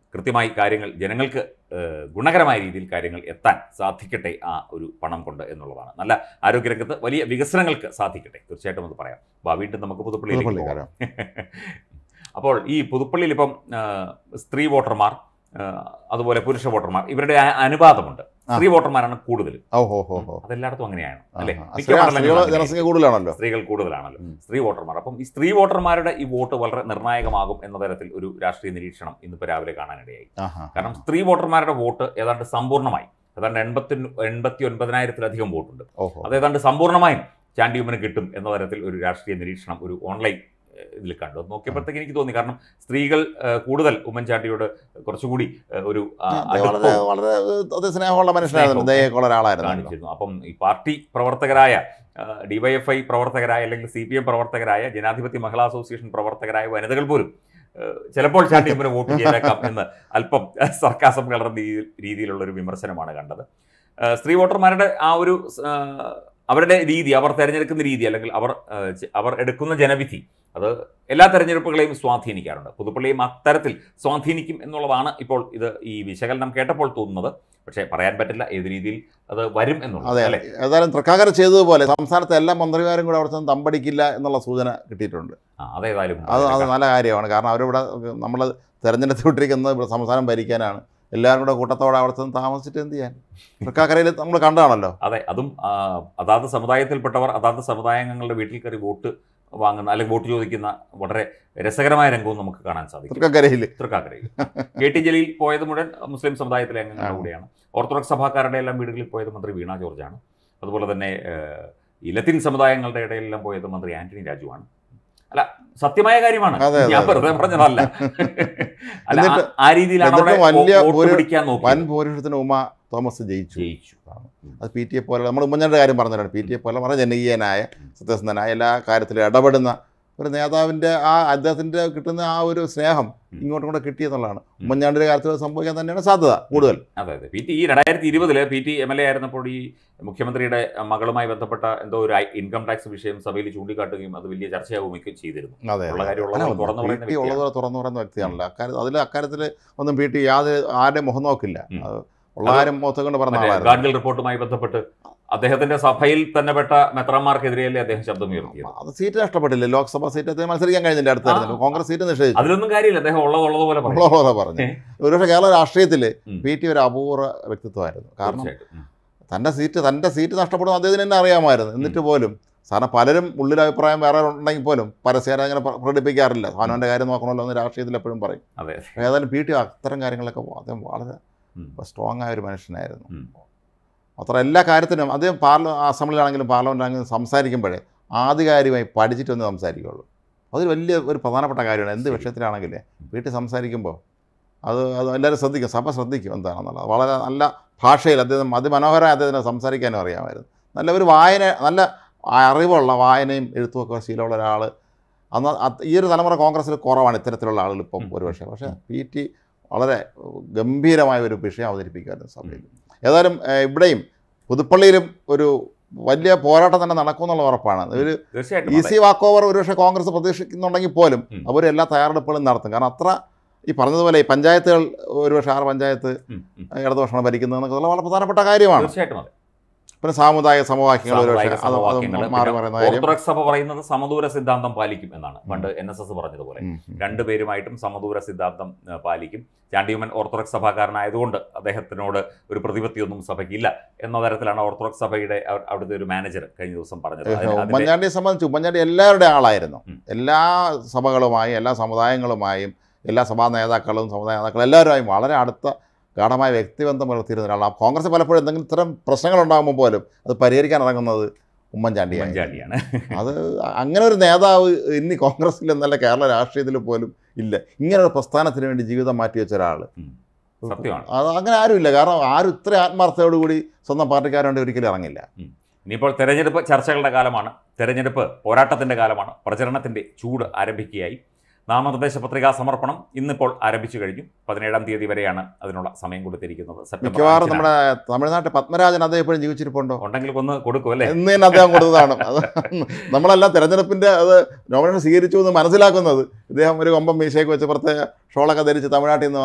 കൃത്യമായി കാര്യങ്ങൾ ജനങ്ങൾക്ക് ഏഹ്, ഗുണകരമായ രീതിയിൽ കാര്യങ്ങൾ എത്താൻ സാധിക്കട്ടെ ആ ഒരു പണം കൊണ്ട് എന്നുള്ളതാണ് നല്ല ആരോഗ്യരംഗത്ത് വലിയ വികസനങ്ങൾക്ക് സാധിക്കട്ടെ തീർച്ചയായിട്ടും അത് പറയാം വാ വീണ്ടും നമുക്ക് പുതുപ്പള്ളിയിലേക്ക് പോകാം. പുതുപ്പള്ളിക്കാരൻ അപ്പോൾ ഈ പുതുപ്പള്ളിയിൽ ഇപ്പം ആ, സ്ത്രീ വോട്ടർമാർ ആ, അതുപോലെ പുരുഷ വോട്ടർമാർ ഇവരുടെ ആ അനുപാതമുണ്ട് ആ. സ്ത്രീ വോട്ടർമാരാണ് കൂടുതൽ ഓ ഹോ ഹോ ഹോ അതെല്ലായിടത്തും അങ്ങനെയാണ് ആ, അല്ലേ ആ. മിക്ക സ്ത്രീ- മണ്ഡലങ്ങളിലും സ്ത്രീകൾ അങ്ങനെയാണ്. ജനസംഖ്യ കൂടുതലാണല്ലോ സ്ത്രീകൾ കൂടുതലാണല്ലോ ഉം. സ്ത്രീ വോട്ടർമാർ അപ്പം ഈ സ്ത്രീ വോട്ടർമാരുടെ ഈ വോട്ട് വളരെ നിർണായകമാകും എന്ന തരത്തിൽ ഒരു രാഷ്ട്രീയ നിരീക്ഷണം ഇന്നിപ്പോൾ രാവിലെ കാണാനിടയായി ആഹാ. കാരണം സ്ത്രീ വോട്ടർമാരുടെ വോട്ട് ഏതാണ്ട് സമ്പൂർണ്ണമായി ഏതാണ്ട് എൺപത്തി എൺപത്തി ഒൻപതിനായിരത്തിലധികം വോട്ടുണ്ട് ഓഹോ അത് ഏതാണ്ട് സമ്പൂർണ്ണമായും ചാണ്ടിയുമ്മന് കിട്ടും എന്ന തരത്തിൽ ഒരു രാഷ്ട്രീയ നിരീക്ഷണം ഒരു ഓൺലൈൻ ഏഹ്, ഇതിൽ കണ്ടു അത് നോക്കിയപ്പോഴത്തേക്ക് എനിക്ക് തോന്നി കാരണം സ്ത്രീകൾ ഏഹ്, കൂടുതൽ ഉമ്മൻചാണ്ടിയോട് കുറച്ചുകൂടി ഏഹ്, ഒരു ആ, അതെ, വളരെ അടുപ്പവും വളരെ അത് സ്നേഹമുള്ള മനുഷ്യനായിരുന്നു സ്നേഹവും. ദയൊക്കെ ഉള്ള ഒരാളായിരുന്നു കാണിച്ചിരുന്നു അപ്പം ഈ പാർട്ടി പ്രവർത്തകരായ ഡിവൈഎഫ്ഐ പ്രവർത്തകരായ അല്ലെങ്കിൽ സി പി എം പ്രവർത്തകരായ ജനാധിപത്യ മഹിളാ അസോസിയേഷൻ പ്രവർത്തകരായ വനിതകൾ പോലും ഏഹ്, ചിലപ്പോൾ ചാണ്ടിയമ്മന് വോട്ട് ചെയ്തേക്കാം എന്ന് അല്പം സർക്കാസം കലർന്ന ഈ രീതിയിലുള്ള ഒരു വിമർശനമാണ് കണ്ടത് ഏഹ്, സ്ത്രീ വോട്ടർമാരുടെ ആ ഒരു ഏഹ്, അവരുടെ രീതി അവർ തിരഞ്ഞെടുക്കുന്ന രീതി അല്ലെങ്കിൽ അവർ ഏഹ്, ചെ- അവർ എടുക്കുന്ന ജനവിധി അത് എല്ലാ തെരഞ്ഞെടുപ്പുകളെയും സ്വാധീനിക്കാറുണ്ട് പുതുപ്പള്ളിയും അത്തരത്തിൽ സ്വാധീനിക്കും എന്നുള്ളതാണ് ഇപ്പോൾ ഇത് ഈ വിശകലനം കേട്ടപ്പോൾ തോന്നുന്നത് പക്ഷേ പറയാൻ പറ്റില്ല ഏത് രീതിയിൽ അത് വരും എന്നുള്ളത് അതെ അല്ലേ ഏതായാലും തൃക്കാക്കര ചെയ്തതുപോലെ സംസ്ഥാനത്തെ എല്ലാ മന്ത്രിമാരും കൂടെ അവിടെ ചെന്ന് തമ്പടിക്കില്ല എന്നുള്ള സൂചന കിട്ടിയിട്ടുണ്ട് ആ, അതേതായാലും അത് അത് നല്ല കാര്യമാണ് കാരണം അവരിവിടെ നമ്മൾ തെരഞ്ഞെടുത്ത് വിട്ടിരിക്കുന്നത് ഇവിടെ സംസ്ഥാനം ഭരിക്കാനാണ് എല്ലാവരും കൂടെ കൂട്ടത്തോടെ അവിടെ ചെന്ന് താമസിച്ചിട്ട് എന്ത് ചെയ്യാൻ തൃക്കാക്കരയിൽ നമ്മൾ കണ്ടതാണല്ലോ അതെ അതും ആ, അതാത് സമുദായത്തിൽപ്പെട്ടവർ അതാത് സമുദായാംഗങ്ങളുടെ വീട്ടിൽ കയറി വോട്ട് വാങ്ങുന്ന അല്ലെങ്കിൽ വോട്ട് ചോദിക്കുന്ന വളരെ രസകരമായ രംഗവും നമുക്ക് കാണാൻ സാധിക്കും തൃക്കക്കരയിൽ തൃക്കാക്കരയിൽ കെ ടി ജലീൽ പോയത് മുഴുവൻ മുസ്ലിം സമുദായത്തിലെ അംഗങ്ങളുടെ ആ. കൂടെയാണ് ഓർത്തഡോക്സ് സഭാക്കാരുടെ എല്ലാം വീടുകളിൽ പോയത് മന്ത്രി വീണ ജോർജാണ് അതുപോലെ തന്നെ ഏഹ്, ഈ ലത്തീൻ സമുദായങ്ങളുടെ ഇടയിലെല്ലാം പോയത് മന്ത്രി ആന്റണി രാജുവാണ് അല്ല സത്യമായ കാര്യമാണ് അതെ, അതെ, ഞാൻ അതെ. വെറുതെ പറഞ്ഞതല്ല അല്ല ആ- എന്നിട്ട് ആ രീതിയിലാണ് അവിടെ എന്നിട്ട് വലിയ വോട്ട് ഒരു പിടിക്കാൻ വൻ നോക്കിയത് ഭൂരിപക്ഷത്തിന് ഉമ തോമസ് ജയിച്ചു ജയിച്ചു അത് പി ടി എ പോലെ നമ്മൾ ഉമ്മൻചാണ്ടിയുടെ കാര്യം പറഞ്ഞിട്ടുണ്ട് പി ടി എ പോലെ വളരെ ജനകീയനായ സത്യസന്ധനായ എല്ലാ കാര്യത്തിലും ഇടപെടുന്ന ഒരു നേതാവിൻ്റെ ആ അദ്ദേഹത്തിൻ്റെ കിട്ടുന്ന ആ ഒരു സ്നേഹം ഇങ്ങോട്ടും കൂടെ കിട്ടിയെന്നുള്ളതാണ് ഉമ്മൻചാണ്ടിയുടെ കാര്യത്തിൽ അത് സംഭവിക്കാൻ തന്നെയാണ് സാധ്യത കൂടുതൽ അതെ അതെ പി ടി ഈ രണ്ടായിരത്തി ഇരുപതില് P T M L A ആയിരുന്നപ്പോൾ ഈ മുഖ്യമന്ത്രിയുടെ മകളുമായി ബന്ധപ്പെട്ട എന്തോ ഒരു ഐ- ഇൻകം ടാക്സ് വിഷയം സഭയിൽ ചൂണ്ടിക്കാട്ടുകയും അത് വലിയ ചർച്ചയാവുകയൊക്കെ ചെയ്തിരുന്നു അതെ ഉള്ള കാര്യമുള്ളത് അല്ല, തുറന്നു പി പറയുന്ന ടി വ്യക്തിയാണ്. ഉള്ളതുപോലെ തുറന്നു പറയുന്ന വ്യക്തിയാണല്ലോ അക്കാര്യത്തിൽ അതിൽ അക്കാര്യത്തിൽ ഒന്നും പി ടി യാതൊരു ആരുടെയും മുഖം നോക്കില്ല ഉം. അത് ഉള്ള കാര്യം മുഖത്ത് കൊണ്ട് പറഞ്ഞ മറ്റേ ആളായിരുന്നു ഗാഡ്ഗിൽ റിപ്പോർട്ടുമായി ബന്ധപ്പെട്ട് അദ്ദേഹത്തിന്റെ സഭയിൽ തന്നെ പെട്ട മെത്രാന്മാർക്കെതിരെയല്ലേ അദ്ദേഹം ശബ്ദം ഉയർത്തിയത് അത് സീറ്റ് നഷ്ടപ്പെട്ടില്ല ലോക്സഭാ സീറ്റ് അദ്ദേഹം മത്സരിക്കാൻ കഴിഞ്ഞില്ല അടുത്ത ആ. തെരഞ്ഞെടുപ്പ് കോൺഗ്രസ് സീറ്റ് നിഷേധിച്ചു അതിലൊന്നും കാര്യമില്ല അദ്ദേഹം ഉള്ളത് ഉള്ളതുപോലെ പറയും ഉള്ളതുപോലെ പറഞ്ഞു ഒരുപക്ഷെ കേരള രാഷ്ട്രീയത്തിൽ ഉം. പി ടി ഒരു അപൂർവ വ്യക്തിത്വമായിരുന്നു കാരണം തീർച്ചയായിട്ടും. ഉം. തൻ്റെ സീറ്റ് തൻ്റെ സീറ്റ് നഷ്ടപ്പെടും അദ്ദേഹത്തിന് തന്നെ അറിയാമായിരുന്നു എന്നിട്ട് പോലും സാറിന് പലരും ഉള്ളിൽ അഭിപ്രായം വേറെ ഉണ്ടെങ്കിൽ പോലും പരസ്യമായിട്ട് അങ്ങനെ പ്ര- പ്രകടിപ്പിക്കാറില്ല അവനവൻ്റെ കാര്യം നോക്കണമല്ലോ എന്ന് രാഷ്ട്രീയത്തിൽ എപ്പോഴും പറയും അതെ ഏതായാലും പി ടി അത്തരം കാര്യങ്ങളൊക്കെ അദ്ദേഹം വളരെ ഉം. സ്ട്രോങ് ആയ ഒരു മനുഷ്യനായിരുന്നു ഉം. അത്ര എല്ലാ കാര്യത്തിനും അദ്ദേഹം പാർല അസംബ്ലിയിലാണെങ്കിലും പാർലമെൻറ്റിലാണെങ്കിലും സംസാരിക്കുമ്പോഴേ ആധികാരികമായി പഠിച്ചിട്ടൊന്ന് സംസാരിക്കുകയുള്ളൂ അതൊരു വലിയ ഒരു പ്രധാനപ്പെട്ട കാര്യമാണ് എന്ത് ശരി. വിഷയത്തിലാണെങ്കിലേ വീട്ടിൽ സംസാരിക്കുമ്പോൾ അത് അത് എല്ലാവരും ശ്രദ്ധിക്കും സഭ ശ്രദ്ധിക്കും എന്താണെന്നുള്ളത് വളരെ നല്ല ഭാഷയിൽ അദ്ദേഹം അതിമനോഹരമായി അദ്ദേഹത്തിന് സംസാരിക്കാനും അറിയാമായിരുന്നു നല്ല ഒരു വായന നല്ല അറിവുള്ള വായനയും എഴുത്തുമൊക്കെ ശീലമുള്ള ഒരാൾ അന്ന് അത് ഈ ഒരു തലമുറ കോൺഗ്രസ്സിൽ കുറവാണ് ഇത്തരത്തിലുള്ള ആളുകൾ ഇപ്പം ഉം. ഒരുപക്ഷെ പക്ഷേ പി ടി വളരെ ഗംഭീരമായ ഒരു വിഷയം അവതരിപ്പിക്കുമായിരുന്നു സഭയിൽ ഏതായാലും ഏഹ്, ഇവിടെയും പുതുപ്പള്ളിയിലും ഒരു വലിയ പോരാട്ടം തന്നെ നടക്കുമെന്നുള്ള ഉറപ്പാണ് ഒരു തീർച്ചയായിട്ടും ഈസി വാക്ക് ഓവർ ഒരുപക്ഷെ കോൺഗ്രസ് പ്രതീക്ഷിക്കുന്നുണ്ടെങ്കിൽ പോലും ഉം. അവർ എല്ലാ തയ്യാറെടുപ്പുകളും നടത്തും കാരണം അത്ര ഈ പറഞ്ഞതുപോലെ ഈ പഞ്ചായത്തുകൾ ഒരുപക്ഷെ ആറ് പഞ്ചായത്ത് ഉം, ഉം. ഇടതുപക്ഷമാണ് ഭരിക്കുന്നത് എന്നൊക്കെ വളരെ പ്രധാനപ്പെട്ട കാര്യമാണ് തീർച്ചയായിട്ടും അതെ പിന്നെ സാമുദായിക സമവാക്യങ്ങൾ ഒരുപക്ഷെ സാമുദായിക അത് അത് സമവാക്യങ്ങൾ മാറി പിന്നെ പറയുന്ന കാര്യം ഓർത്തഡോക്സ് സഭ പറയുന്നത് സമദൂര സിദ്ധാന്തം പാലിക്കും എന്നാണ് പണ്ട് എൻ എസ് എസ് പറഞ്ഞതുപോലെ ഉം, ഉം. രണ്ടുപേരുമായിട്ടും സമദൂര സിദ്ധാന്തം ആ, പാലിക്കും ചാണ്ടിയുമൻ ഓർത്തഡോക്സ് സഭാകാരനായതുകൊണ്ട് അദ്ദേഹത്തിനോട് ഒരു പ്രതിപത്തിയൊന്നും സഭയ്ക്കില്ല എന്ന തരത്തിലാണ് ഓർത്തഡോക്സ് സഭയുടെ അവർ- അവിടുത്തെ ഒരു മാനേജർ കഴിഞ്ഞ ദിവസം പറഞ്ഞത് അതിന് അതിന്റെ- ഉമ്മൻചാണ്ടിയെ സംബന്ധിച്ച് ഉമ്മൻചാണ്ടി എല്ലാവരുടെയും ആളായിരുന്നു ഉം. എല്ലാ സഭകളുമായും എല്ലാ സമുദായങ്ങളുമായും എല്ലാ സഭാ നേതാക്കളും സമുദായ നേതാക്കളും എല്ലാവരുമായും വളരെ അടുത്ത ഗാഠമായ വ്യക്തിബന്ധം പുലർത്തിയിരുന്ന ഒരാളാണ് കോൺഗ്രസ് പലപ്പോഴും എന്തെങ്കിലും ഇത്തരം പ്രശ്നങ്ങൾ ഉണ്ടാകുമ്പോൾ പോലും അത് പരിഹരിക്കാൻ ഇറങ്ങുന്നത് ഉമ്മൻചാണ്ടിയാണ് ഉമ്മൻചാണ്ടിയാണ് അത് അങ്ങനെ ഒരു നേതാവ് ഇനി കോൺഗ്രസിൽ എന്നല്ല കേരള രാഷ്ട്രീയത്തിൽ പോലും ഇല്ല ഇങ്ങനെ ഒരു പ്രസ്ഥാനത്തിന് വേണ്ടി ജീവിതം മാറ്റി വെച്ച ഒരാൾ ഉം. സത്യമാണ് അത് അങ്ങനെ ആരുമില്ല കാരണം ആരും ഇത്ര ആത്മാർത്ഥതയോടുകൂടി സ്വന്തം പാർട്ടിക്കാരൻ വേണ്ടി ഒരിക്കലും ഇറങ്ങില്ല ഇനിയിപ്പോൾ തെരഞ്ഞെടുപ്പ് ചർച്ചകളുടെ കാലമാണ് തെരഞ്ഞെടുപ്പ് പോരാട്ടത്തിന്റെ കാലമാണ് പ്രചരണത്തിന്റെ ചൂട് ആരംഭിക്കുകയായി നാമനിർദ്ദേശ പത്രികാ സമർപ്പണം ഇന്നിപ്പോൾ ആരംഭിച്ചു കഴിഞ്ഞു പതിനേഴാം തീയതി വരെയാണ് അതിനുള്ള സമയം കൊടുത്തിരിക്കുന്നത് സെപ്റ്റംബർ മിക്കവാറും അഞ്ചിനാണ്. നമ്മുടെ തമിഴ്നാട്ടിൽ പത്മരാജൻ അദ്ദേഹം എപ്പോഴും ജീവിച്ചിരിപ്പുണ്ടോ ഉണ്ടെങ്കിൽ ഒന്ന് കൊടുക്കും അല്ലേ എന്ന് തന്നെ അദ്ദേഹം കൊടുത്തതാണ് അത് നമ്മളെല്ലാം തെരഞ്ഞെടുപ്പിന്റെ അത് നോമിനേഷൻ സ്വീകരിച്ചു എന്ന് മനസ്സിലാക്കുന്നത് ഇദ്ദേഹം ഒരു കൊമ്പം മീശയൊക്കെ വെച്ച് പ്രത്യേക ഷോളൊക്കെ ധരിച്ച് തമിഴ്നാട്ടിൽ നിന്ന് വന്ന്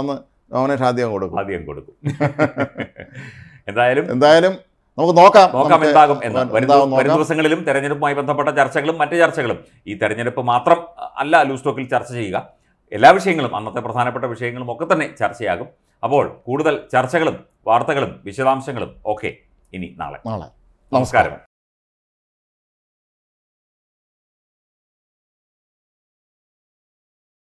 നോമിനേഷൻ ആദ്യം കൊടുക്കും ആദ്യം കൊടുക്കും എന്തായാലും എന്തായാലും നമുക്ക് നോക്കാം നോക്കാം നമുക്ക് എന്താകും എന്ന് വരും എന്താകും ദിവ- വരും നോക്കാം. ദിവസങ്ങളിലും തെരഞ്ഞെടുപ്പുമായി ബന്ധപ്പെട്ട ചർച്ചകളും മറ്റ് ചർച്ചകളും ഈ തെരഞ്ഞെടുപ്പ് മാത്രം അല്ല ലൂസ് ടോക്കിൽ ചർച്ച ചെയ്യുക എല്ലാ വിഷയങ്ങളും അന്നത്തെ പ്രധാനപ്പെട്ട വിഷയങ്ങളും ഒക്കെ തന്നെ ചർച്ചയാകും അപ്പോൾ കൂടുതൽ ചർച്ചകളും വാർത്തകളും വിശദാംശങ്ങളും ഒക്കെ ഇനി നാളെ നാളെ നമസ്കാരം